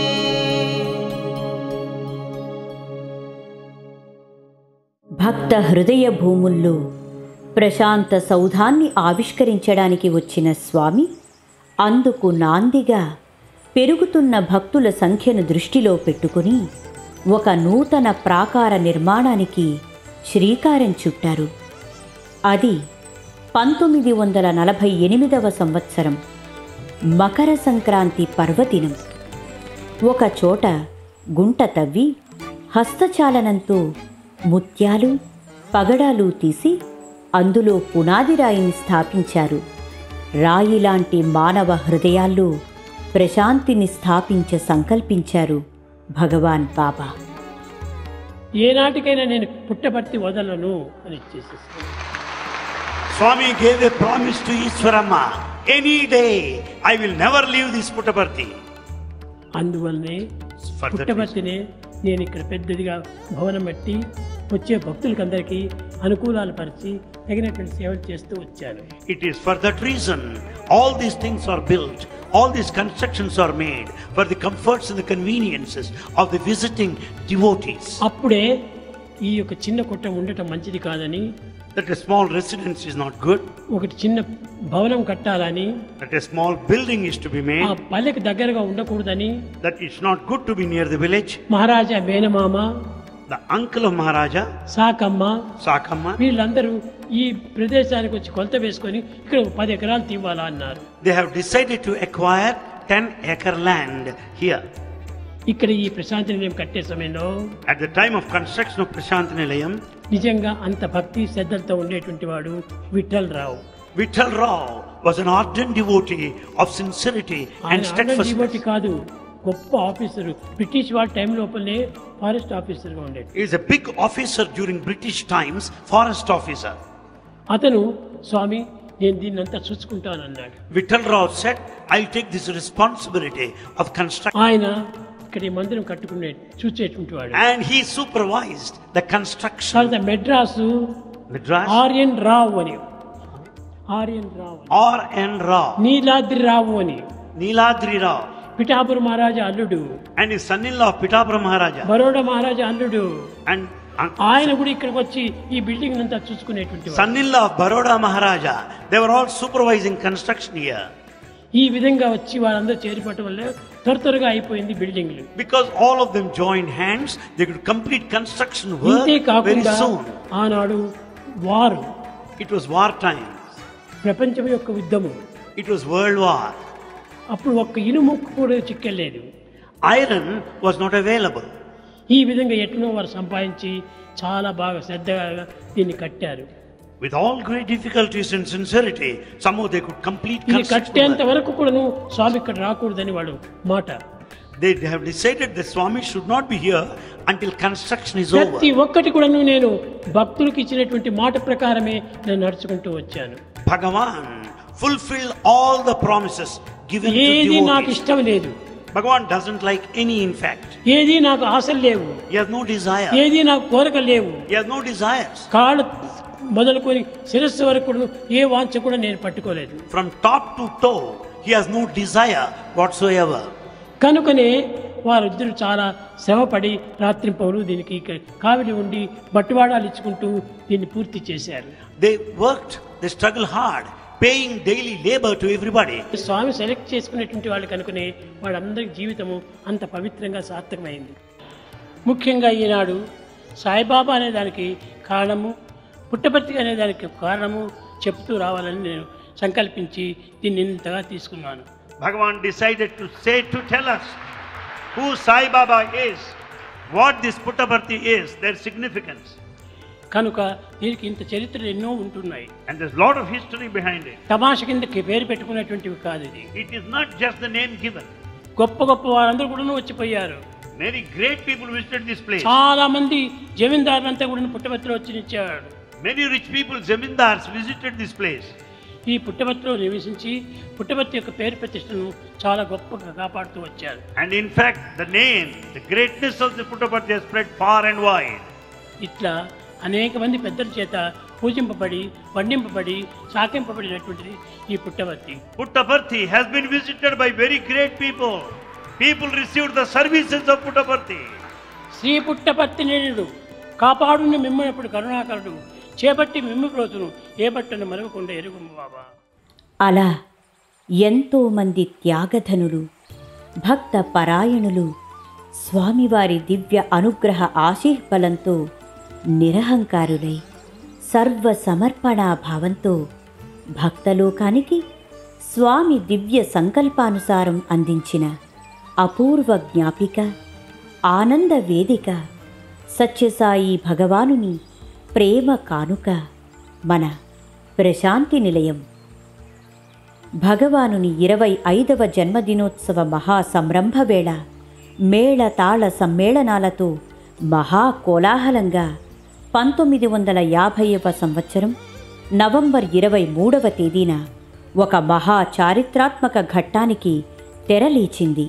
భక్త హృదయ భూముల్లో ప్రశాంత సౌధాన్ని ఆవిష్కరించడానికి వచ్చిన స్వామి అందుకు నాందిగా పెరుగుతున్న భక్తుల సంఖ్యను దృష్టిలో పెట్టుకుని ఒక నూతన ప్రాకార నిర్మాణానికి శ్రీకారం చుట్టారు అది పంతొమ్మిది వందల నలభై ఎనిమిదవ సంవత్సరం మకర సంక్రాంతి పర్వదినం ఒక చోట గుంట తవ్వి హస్తచాలనంతో ముత్యాలు పగడాలు తీసి అందులో పునాది రాయిని స్థాపించారు రాయి లాంటి మానవ హృదయాల్లో ప్రశాంతిని స్థాపించ సంకల్పించారు భగవాన్ బాబా ఏనాటికైనా నేను పుట్టపర్తి వదలను అని ఇచ్చేసేసాను Swami gave a promise to Ishwarama. Any day I will never leave this Puttaparthi. అందువల్లనే పుట్టపర్తినే నేను ఇక్కడ పెద్దదిగా భవనం పెట్టి వచ్చే భక్తులకందరికీ అనుకూలాలు పరిచి తగినటువంటి సేవలు చేస్తూ వచ్చాను It is for that reason all these things are built, all these constructions are made for the comforts and the conveniences of the visiting devotees. అప్పుడే ఈ యొక్క చిన్న కుట్ట ఉండటం మంచిది కాదని That a small residence is not good, ఒకటి చిన్న భవనం కట్టాలని that a small building is to be ఆ made, పల్లెకి దగ్గరగా ఉండకూడదని that it's not good to be near the village. మహారాజా మేనమామ The uncle of Maharaja, Sakamma Sakamma, వీళ్ళందరూ ఈ ప్రదేశానికి వచ్చి కొలత వేసుకొని ఇక్కడ ఒక పది ఎకరాలు తీవాలా అన్నారు they have decided to acquire 10 acre land here. ఇక్కడ ఈ ప్రశాంతి నిలయం కట్టే సమయంలో At the time of construction of Prashant Nilayam, నిజంగా అంత భక్తి శ్రద్ధలతో ఉండేటువంటి వాడు Vittal Rao Vittal Rao was an ardent devotee of sincerity and ఆయన steadfastness. డివోటి కాదు గొప్ప ఆఫీసరు బ్రిటిష్ వాళ్ళ టైం లోపలనే ఫారెస్ట్ ఆఫీసర్గా ఉండేది He is a big officer during British times, forest officer. అతను స్వామి నేను దీన్ని అంతా చూసుకుంటానన్నాడు Vittal Rao said, I'll take this responsibility of construction. ఆయన ఇక్కడ ఈ మందిరం కట్టుకునే చూసేటువంటి వాడు And he supervised the construction. తర్వాత మెడ్రాసు Madras, ఆర్యన్ రావు అని ఆర్యన్ రావు అని. R. N. Rao, నీలాద్రి రావు అని Niladri Rao, పిఠాపుర మహారాజా అల్లుడు and his son-in-law Pitapura Maharaja. Baroda మహారాజా అల్లుడు And uh, ఆయన కూడా ఇక్కడికి వచ్చి ఈ బిల్డింగ్ అంతా చూసుకునేటువంటి వాడు. son-in-law of Baroda Maharaja. They were all supervising construction here. ఈ విధంగా వచ్చి వాళ్ళందరూ చేరిపోవటం వల్ల త్వర త్వరగా అయిపోయింది బిల్డింగ్లు Because all of them joined hands, they could complete construction work ఇంతే very కాకుండా soon. ఆనాడు వారు It was war time. ప్రపంచం యొక్క యుద్ధము It was world war. అప్పుడు ఒక్క ఇనుముక్కు కూడా చిక్కలేదు Iron was not available. ఈ విధంగా ఎట్లనో వారు సంపాదించి చాలా బాగా శ్రద్ధగా దీన్ని కట్టారు With all great difficulties and sincerity, somehow they could complete ఇది construction. కట్టేంత work. వరకు కూడాను స్వామి ఇక్కడ రాకూడదని వాడు మాట They have decided that Swami should not be here until construction is ప్రతి over. ఒక్కటి కూడాను నేను భక్తులకు ఇచ్చినటువంటి మాట ప్రకారమే నేను నడుచుకుంటూ వచ్చాను Bhagavan fulfilled all the promises given to ఏది నాకు devotees. ఇష్టం లేదు Bhagavan doesn't like any in fact. ఏది నాకు ఆశలు లేవు He has no desire. ఏది నాకు కోరిక లేవు He has no desires. కాళ్ళు మొదలుకొని శిరస్సు వరకు కూడా ఏ వాంఛ కూడా నేను పట్టుకోలేదు From top to toe, he has no desire whatsoever. కనుకనే వారిద్దరు చాలా శ్రమపడి రాత్రింపవలు దీనికి ఇక కావిడి ఉండి బట్టువాడాలు ఇచ్చుకుంటూ దీన్ని పూర్తి చేశారు They worked, they struggled hard, paying daily labor to everybody. Swami select చేసుకునేటువంటి వాళ్ళు కనుకనే వాళ్ళందరి జీవితము అంత పవిత్రంగా సార్థకమైంది ముఖ్యంగా ఈనాడు సాయిబాబా అనే దానికి కారణము పుట్టపర్తి అనే దానికి కారణము చెప్తూ రావాలని నేను సంకల్పించి దీన్ని ఇంతగా తీసుకున్నాను Bhagavan decided to say, to tell us who Sai Baba is, what this Puttaparthi is, their significance. కనుక దీనికి ఇంత చరిత్రలు ఎన్నో ఉంటున్నాయి And there's a lot of history behind it. తమాష కిందకి పేరు పెట్టుకునేటువంటివి కాదు ఇది It is not just the name given. గొప్ప గొప్ప వారందరూ కూడా వచ్చిపోయారు Many great people visited this place. చాలా మంది జమీందారులంతా కూడా పుట్టపర్తిలో వచ్చి నిచ్చేవాడు Many rich people, zamindars, visited this place. ఈ పుట్టపర్తిలో నివసించి పుట్టపర్తి యొక్క పేరు ప్రతిష్టను చాలా గొప్పగా కాపాడుతూ వచ్చారు And in fact, the name, the greatness of the Puttaparthi has spread far and wide. ఇట్లా అనేక మంది పెద్దల చేత పూజింపబడి వండింపబడి సాకింపబడినటువంటిది ఈ పుట్టవర్తి Puttaparthi has been visited by very great people. People received the services of Puttaparthi. Shri Puttaparthi నేడు కాపాడుని మిమ్మనప్పుడు కరుణాకరుడు చేపట్టి మిమ్మ ప్రోతును ఏ బట్టను మరవకుండా ఎరుగుము బాబా అలా ఎంతోమంది త్యాగధనులు భక్త పరాయణులు స్వామివారి దివ్య అనుగ్రహ ఆశీర్బలంతో నిరహంకారులై సర్వ సమర్పణా భావంతో భక్తలోకానికి స్వామి దివ్య సంకల్పానుసారం అందించిన అపూర్వ జ్ఞాపిక ఆనంద వేదిక సత్యసాయి భగవానుని ప్రేమ కానుక మన ప్రశాంతి నిలయం భగవానుని ఇరవై ఐదవ జన్మదినోత్సవ మహా సంరంభ వేళ మేళ తాళ సమ్మేళనాలతో మహా కోలాహలంగా పంతొమ్మిది వందల యాభైవ సంవత్సరం నవంబర్ ఇరవై మూడవ తేదీన ఒక మహా చారిత్రాత్మక ఘట్టానికి తెరలేచింది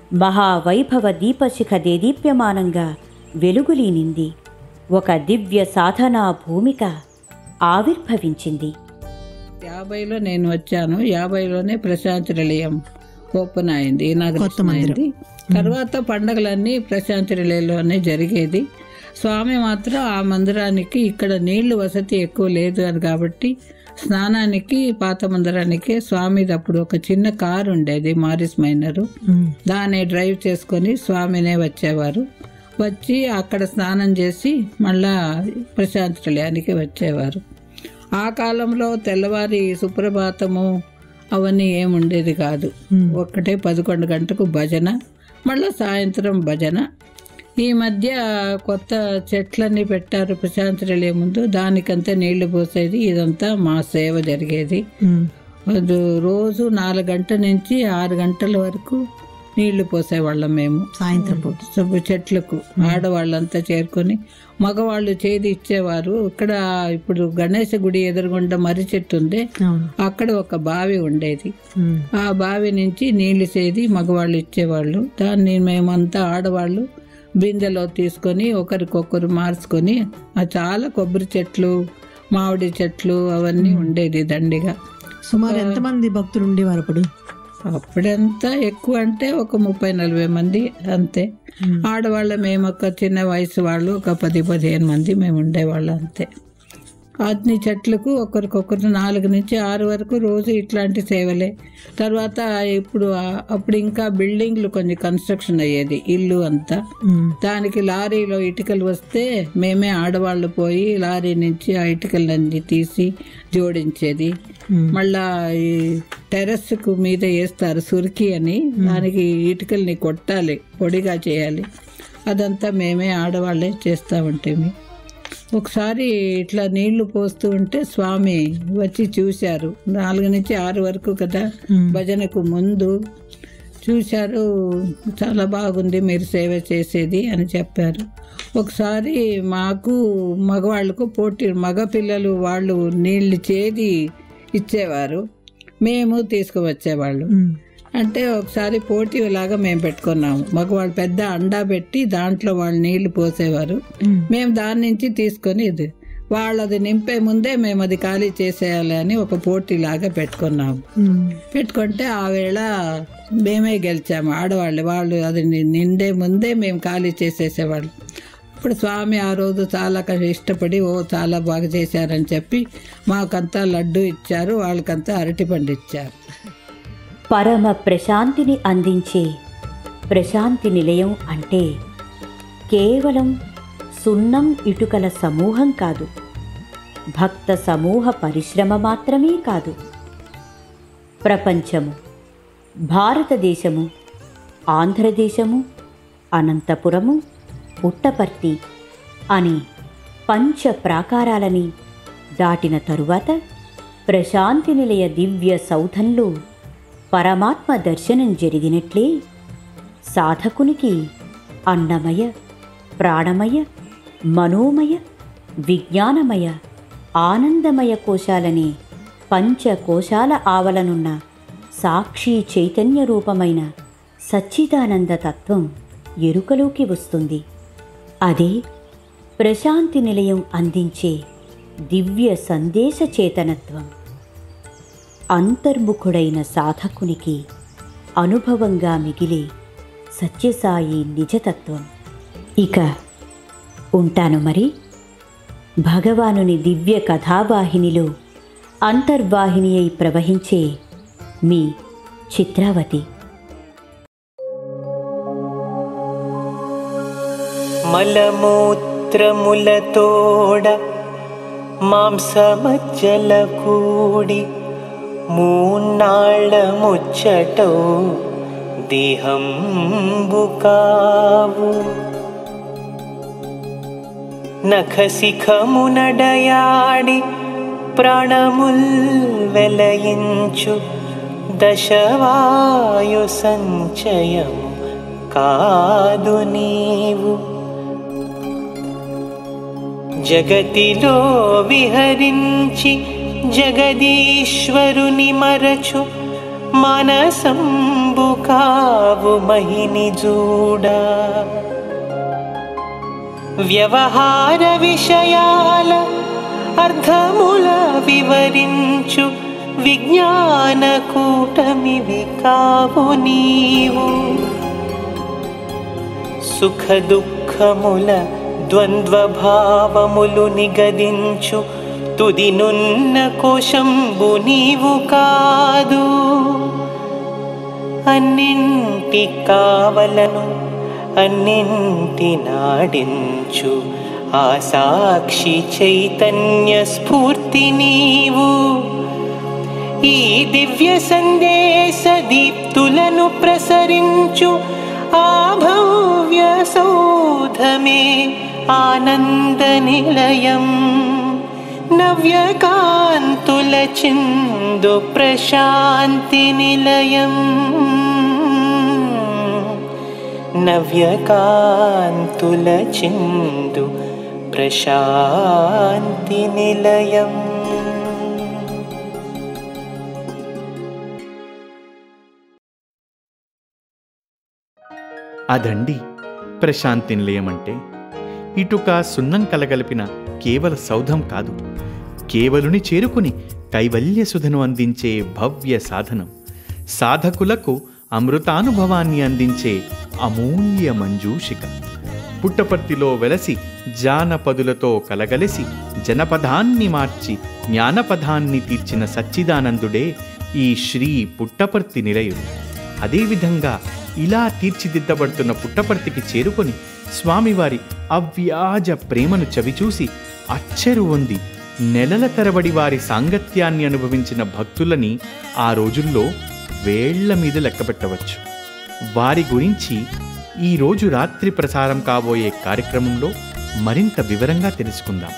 మహావైభవ దీపశిఖ దేదీప్యమానంగా వెలుగులీనింది ఒక దివ్య సాధనా భూమిక ఆవిర్భవించింది యాభైలో నేను వచ్చాను యాభైలోనే ప్రశాంతి నిలయం ఓపెన్ అయింది ఇనాగ్రేషన్ అయింది తర్వాత పండగలన్నీ ప్రశాంతి నిలయంలోనే జరిగేది స్వామి మాత్రం ఆ మందిరానికి ఇక్కడ నీళ్లు వసతి ఎక్కువ లేదు అని కాబట్టి స్నానానికి పాత మందిరానికి స్వామిది అప్పుడు ఒక చిన్న కారు ఉండేది మారిస్ మైనరు దాన్ని డ్రైవ్ చేసుకొని స్వామినే వచ్చేవారు వచ్చి అక్కడ స్నానం చేసి మళ్ళా ప్రశాంతి నిలయానికి వచ్చేవారు ఆ కాలంలో తెల్లవారి సుప్రభాతము అవన్నీ ఏముండేది కాదు ఒక్కటే పదకొండు గంటకు భజన మళ్ళీ సాయంత్రం భజన ఈ మధ్య కొత్త చెట్లన్నీ పెట్టారు ప్రశాంతి నిలయం ముందు దానికంతా నీళ్లు పోసేది ఇదంతా మా సేవ జరిగేది అది రోజు నాలుగు గంటల నుంచి ఆరు గంటల వరకు నీళ్లు పోసేవాళ్ళం మేము సాయంత్రం పూట చెట్లకు ఆడవాళ్ళంతా చేరుకొని మగవాళ్ళు చేది ఇచ్చేవారు ఇక్కడ ఇప్పుడు గణేశ గుడి ఎదురుగుండా మర్రి చెట్టు ఉంది అక్కడ ఒక బావి ఉండేది ఆ బావి నుంచి నీళ్లు సేది మగవాళ్ళు ఇచ్చేవాళ్ళు దాన్ని మేమంతా ఆడవాళ్ళు బిందెలో తీసుకొని ఒకరికొకరు మార్చుకొని ఆ చాలా కొబ్బరి చెట్లు మామిడి చెట్లు అవన్నీ ఉండేది దండిగా సుమారు ఎంతమంది భక్తులు ఉండేవారు అప్పుడు అప్పుడంతా ఎక్కువ అంటే ఒక ముప్పై నలభై మంది అంతే ఆడవాళ్ళ మేము ఒక చిన్న వయసు వాళ్ళు ఒక పది పదిహేను మంది మేము ఉండేవాళ్ళం అంతే అన్ని చెట్లకు ఒకరికొకరు నాలుగు నుంచి ఆరు వరకు రోజు ఇట్లాంటి సేవలే తర్వాత ఇప్పుడు ఆ- అప్పుడు ఇంకా బిల్డింగ్లు కొంచెం కన్స్ట్రక్షన్ అయ్యేది ఇల్లు అంతా దానికి లారీలో ఇటుకలు వస్తే మేమే ఆడవాళ్ళు పోయి లారీ నుంచి ఆ ఇటుకలన్నీ తీసి జోడించేది మళ్ళా ఈ టెర్రస్కు మీద వేస్తారు సురికి అని దానికి ఇటుకల్ని కొట్టాలి పొడిగా చేయాలి అదంతా మేమే ఆడవాళ్ళే చేస్తూ ఉంటేమి ఒకసారి ఇట్లా నీళ్లు పోస్తూ ఉంటే స్వామి వచ్చి చూశారు నాలుగు నుంచి ఆరు వరకు కదా భజనకు ముందు చూశారు చాలా బాగుంది మీరు సేవ చేసేది అని చెప్పారు ఒకసారి మాకు మగవాళ్ళకు పోటీ మగ పిల్లలు వాళ్ళు నీళ్లు చేది ఇచ్చేవారు మేము తీసుకువచ్చేవాళ్ళు అంటే ఒకసారి పోటీ లాగా మేము పెట్టుకున్నాము మగవాళ్ళు పెద్ద అండా పెట్టి దాంట్లో వాళ్ళు నీళ్లు పోసేవారు మేము దాని నుంచి తీసుకొని ఇది వాళ్ళు అది నింపే ముందే మేము అది ఖాళీ చేసేయాలి అని ఒక పోటీ లాగా పెట్టుకున్నాము పెట్టుకుంటే ఆ వేళ మేమే గెలిచాము ఆడవాళ్ళు వాళ్ళు అది ని- నిండే ముందే మేము ఖాళీ చేసేసేవాళ్ళు ఇప్పుడు స్వామి ఆ రోజు చాలా క- ఇష్టపడి ఓ చాలా బాగా చేశారని చెప్పి మాకంతా లడ్డు ఇచ్చారు వాళ్ళకంతా అరటిపండు ఇచ్చారు పరమ ప్రశాంతిని అందించే ప్రశాంతి నిలయం అంటే కేవలం సున్నం ఇటుకల సమూహం కాదు భక్త సమూహ పరిశ్రమ మాత్రమే కాదు ప్రపంచము భారతదేశము ఆంధ్రదేశము అనంతపురము పుట్టపర్తి అనే పంచ ప్రాకారాలని దాటిన తరువాత ప్రశాంతి నిలయ దివ్య సౌధంలో పరమాత్మ దర్శనం జరిగినట్లే సాధకునికి అన్నమయ ప్రాణమయ మనోమయ విజ్ఞానమయ ఆనందమయ కోశాలనే పంచకోశాల ఆవలనున్న సాక్షి చైతన్య రూపమైన సచ్చిదానంద తత్వం ఎరుకలోకి వస్తుంది అదే ప్రశాంతి నిలయం అందించే దివ్య సందేశ చేతనత్వం అంతర్ముఖుడైన సాధకునికి అనుభవంగా మిగిలే సత్యసాయి నిజతత్వం ఇక ఉంటాను మరి భగవానుని దివ్య కథావాహినిలో అంతర్వాహిని అయి ప్రవహించే మీ చిత్రావతి మలమూత్రములతోడ మాంసమజ్జల కూడి మూన్నాళ్ళ ముచ్చటో దేహంబు కావు నఖశిఖమునడయాడి ప్రాణముల్ వెలయించు దశవాయు సంచయము కాదు నీవు జగతిలో విహరించి జగదీశ్వరుని మరచు మనసంబు కావు మహిని జూడా వ్యవహార విషయాల అర్థముల వివరించు విజ్ఞాన కూటమివి కావు నీవు సుఖ దుఃఖముల ద్వంద్వ భావములు నిగదించు తుదినున్న కోశంబు నీవు కాదు అన్నింటి కావలను అన్నింటి నాడించు ఆ సాక్షి చైతన్య స్ఫూర్తి నీవు ఈ దివ్య సందేశ దీప్తులను ప్రసరించు ఆ భవ్య సౌధమే ఆనంద నిలయం నవ్యకాంతుల చిందు ప్రశాంతి నిలయం నవ్యకాంతుల చిందు ప్రశాంతి నిలయం అదండి ప్రశాంతి నిలయమంటే ఇటుక సున్నం కలగలిపిన కేవల సౌధం కాదు కేవలుని చేరుకుని కైవల్య సుధను అందించే భవ్య సాధనం సాధకులకు అమృతానుభవాన్ని అందించే అమూల్య మంజూషిక పుట్టపర్తిలో వెలసి జానపదులతో కలగలిసి జనపదాన్ని మార్చి జ్ఞానపదాన్ని తీర్చిన సచ్చిదానందుడే ఈ శ్రీ పుట్టపర్తి నిలయుడు అదేవిధంగా ఇలా తీర్చిదిద్దబడుతున్న పుట్టపర్తికి చేరుకొని స్వామివారి అవ్యాజ ప్రేమను చవిచూసి అచ్చరు ఉంది నెలల తరబడి వారి సాంగత్యాన్ని అనుభవించిన భక్తులని ఆ రోజుల్లో వేళ్ల మీద లెక్కపెట్టవచ్చు వారి గురించి ఈ రోజు రాత్రి ప్రసారం కాబోయే కార్యక్రమంలో మరింత వివరంగా తెలుసుకుందాం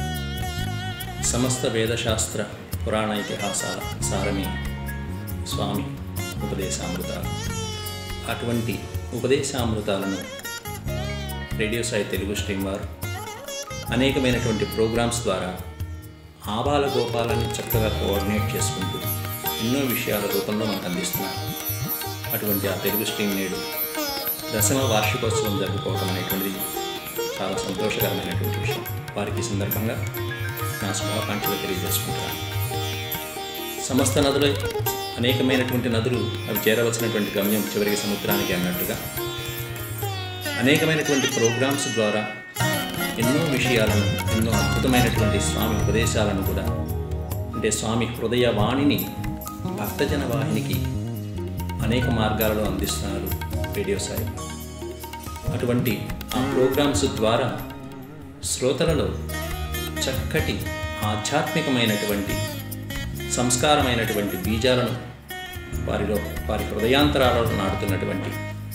సమస్త వేదశాస్త్ర పురాణ ఇతిహాసాల సారమే స్వామి ఉపదేశామృతాలు అటువంటి ఉపదేశామృతాలను రేడియో సాయి తెలుగు స్ట్రీమ్ వారు అనేకమైనటువంటి ప్రోగ్రామ్స్ ద్వారా ఆబాల గోపాలని చక్కగా కోఆర్డినేట్ చేసుకుంటూ ఎన్నో విషయాల రూపంలో మనకు అందిస్తున్నారు అటువంటి ఆ తెలుగు స్ట్రీమ్ నేడు దశమ వార్షికోత్సవం జరుపుకోవడం అనేటువంటిది చాలా సంతోషకరమైనటువంటి విషయం వారికి ఈ సందర్భంగా నా శుభాకాంక్షలు తెలియజేసుకుంటాను సమస్త నదులు అనేకమైనటువంటి నదులు అవి చేరవలసినటువంటి గమ్యం చివరికి సముద్రానికి అన్నట్టుగా అనేకమైనటువంటి ప్రోగ్రామ్స్ ద్వారా ఎన్నో విషయాలను ఎన్నో అద్భుతమైనటువంటి స్వామి ఉపదేశాలను కూడా అంటే స్వామి హృదయ వాణిని భక్తజన వాహినికి అనేక మార్గాలలో అందిస్తున్నారు రేడియో సాయి అటువంటి ఆ ప్రోగ్రామ్స్ ద్వారా శ్రోతలలో చక్కటి ఆధ్యాత్మికమైనటువంటి సంస్కారమైనటువంటి బీజాలను వారిలో వారి హృదయాంతరాలలో నాటుతున్నటువంటి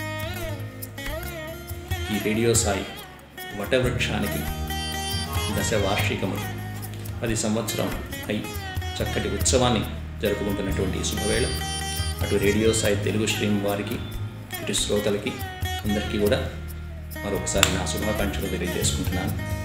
ఈ రేడియో సాయి వటవృక్షానికి దశ వార్షికములు పది సంవత్సరం అయి చక్కటి ఉత్సవాన్ని జరుపుకుంటున్నటువంటి ఈ శుభవేళ అటు రేడియో సాయి తెలుగు స్ట్రీమ్ వారికి ఇటు శ్రోతలకి అందరికీ కూడా మరొకసారి నా శుభాకాంక్షలు తెలియజేసుకుంటున్నాను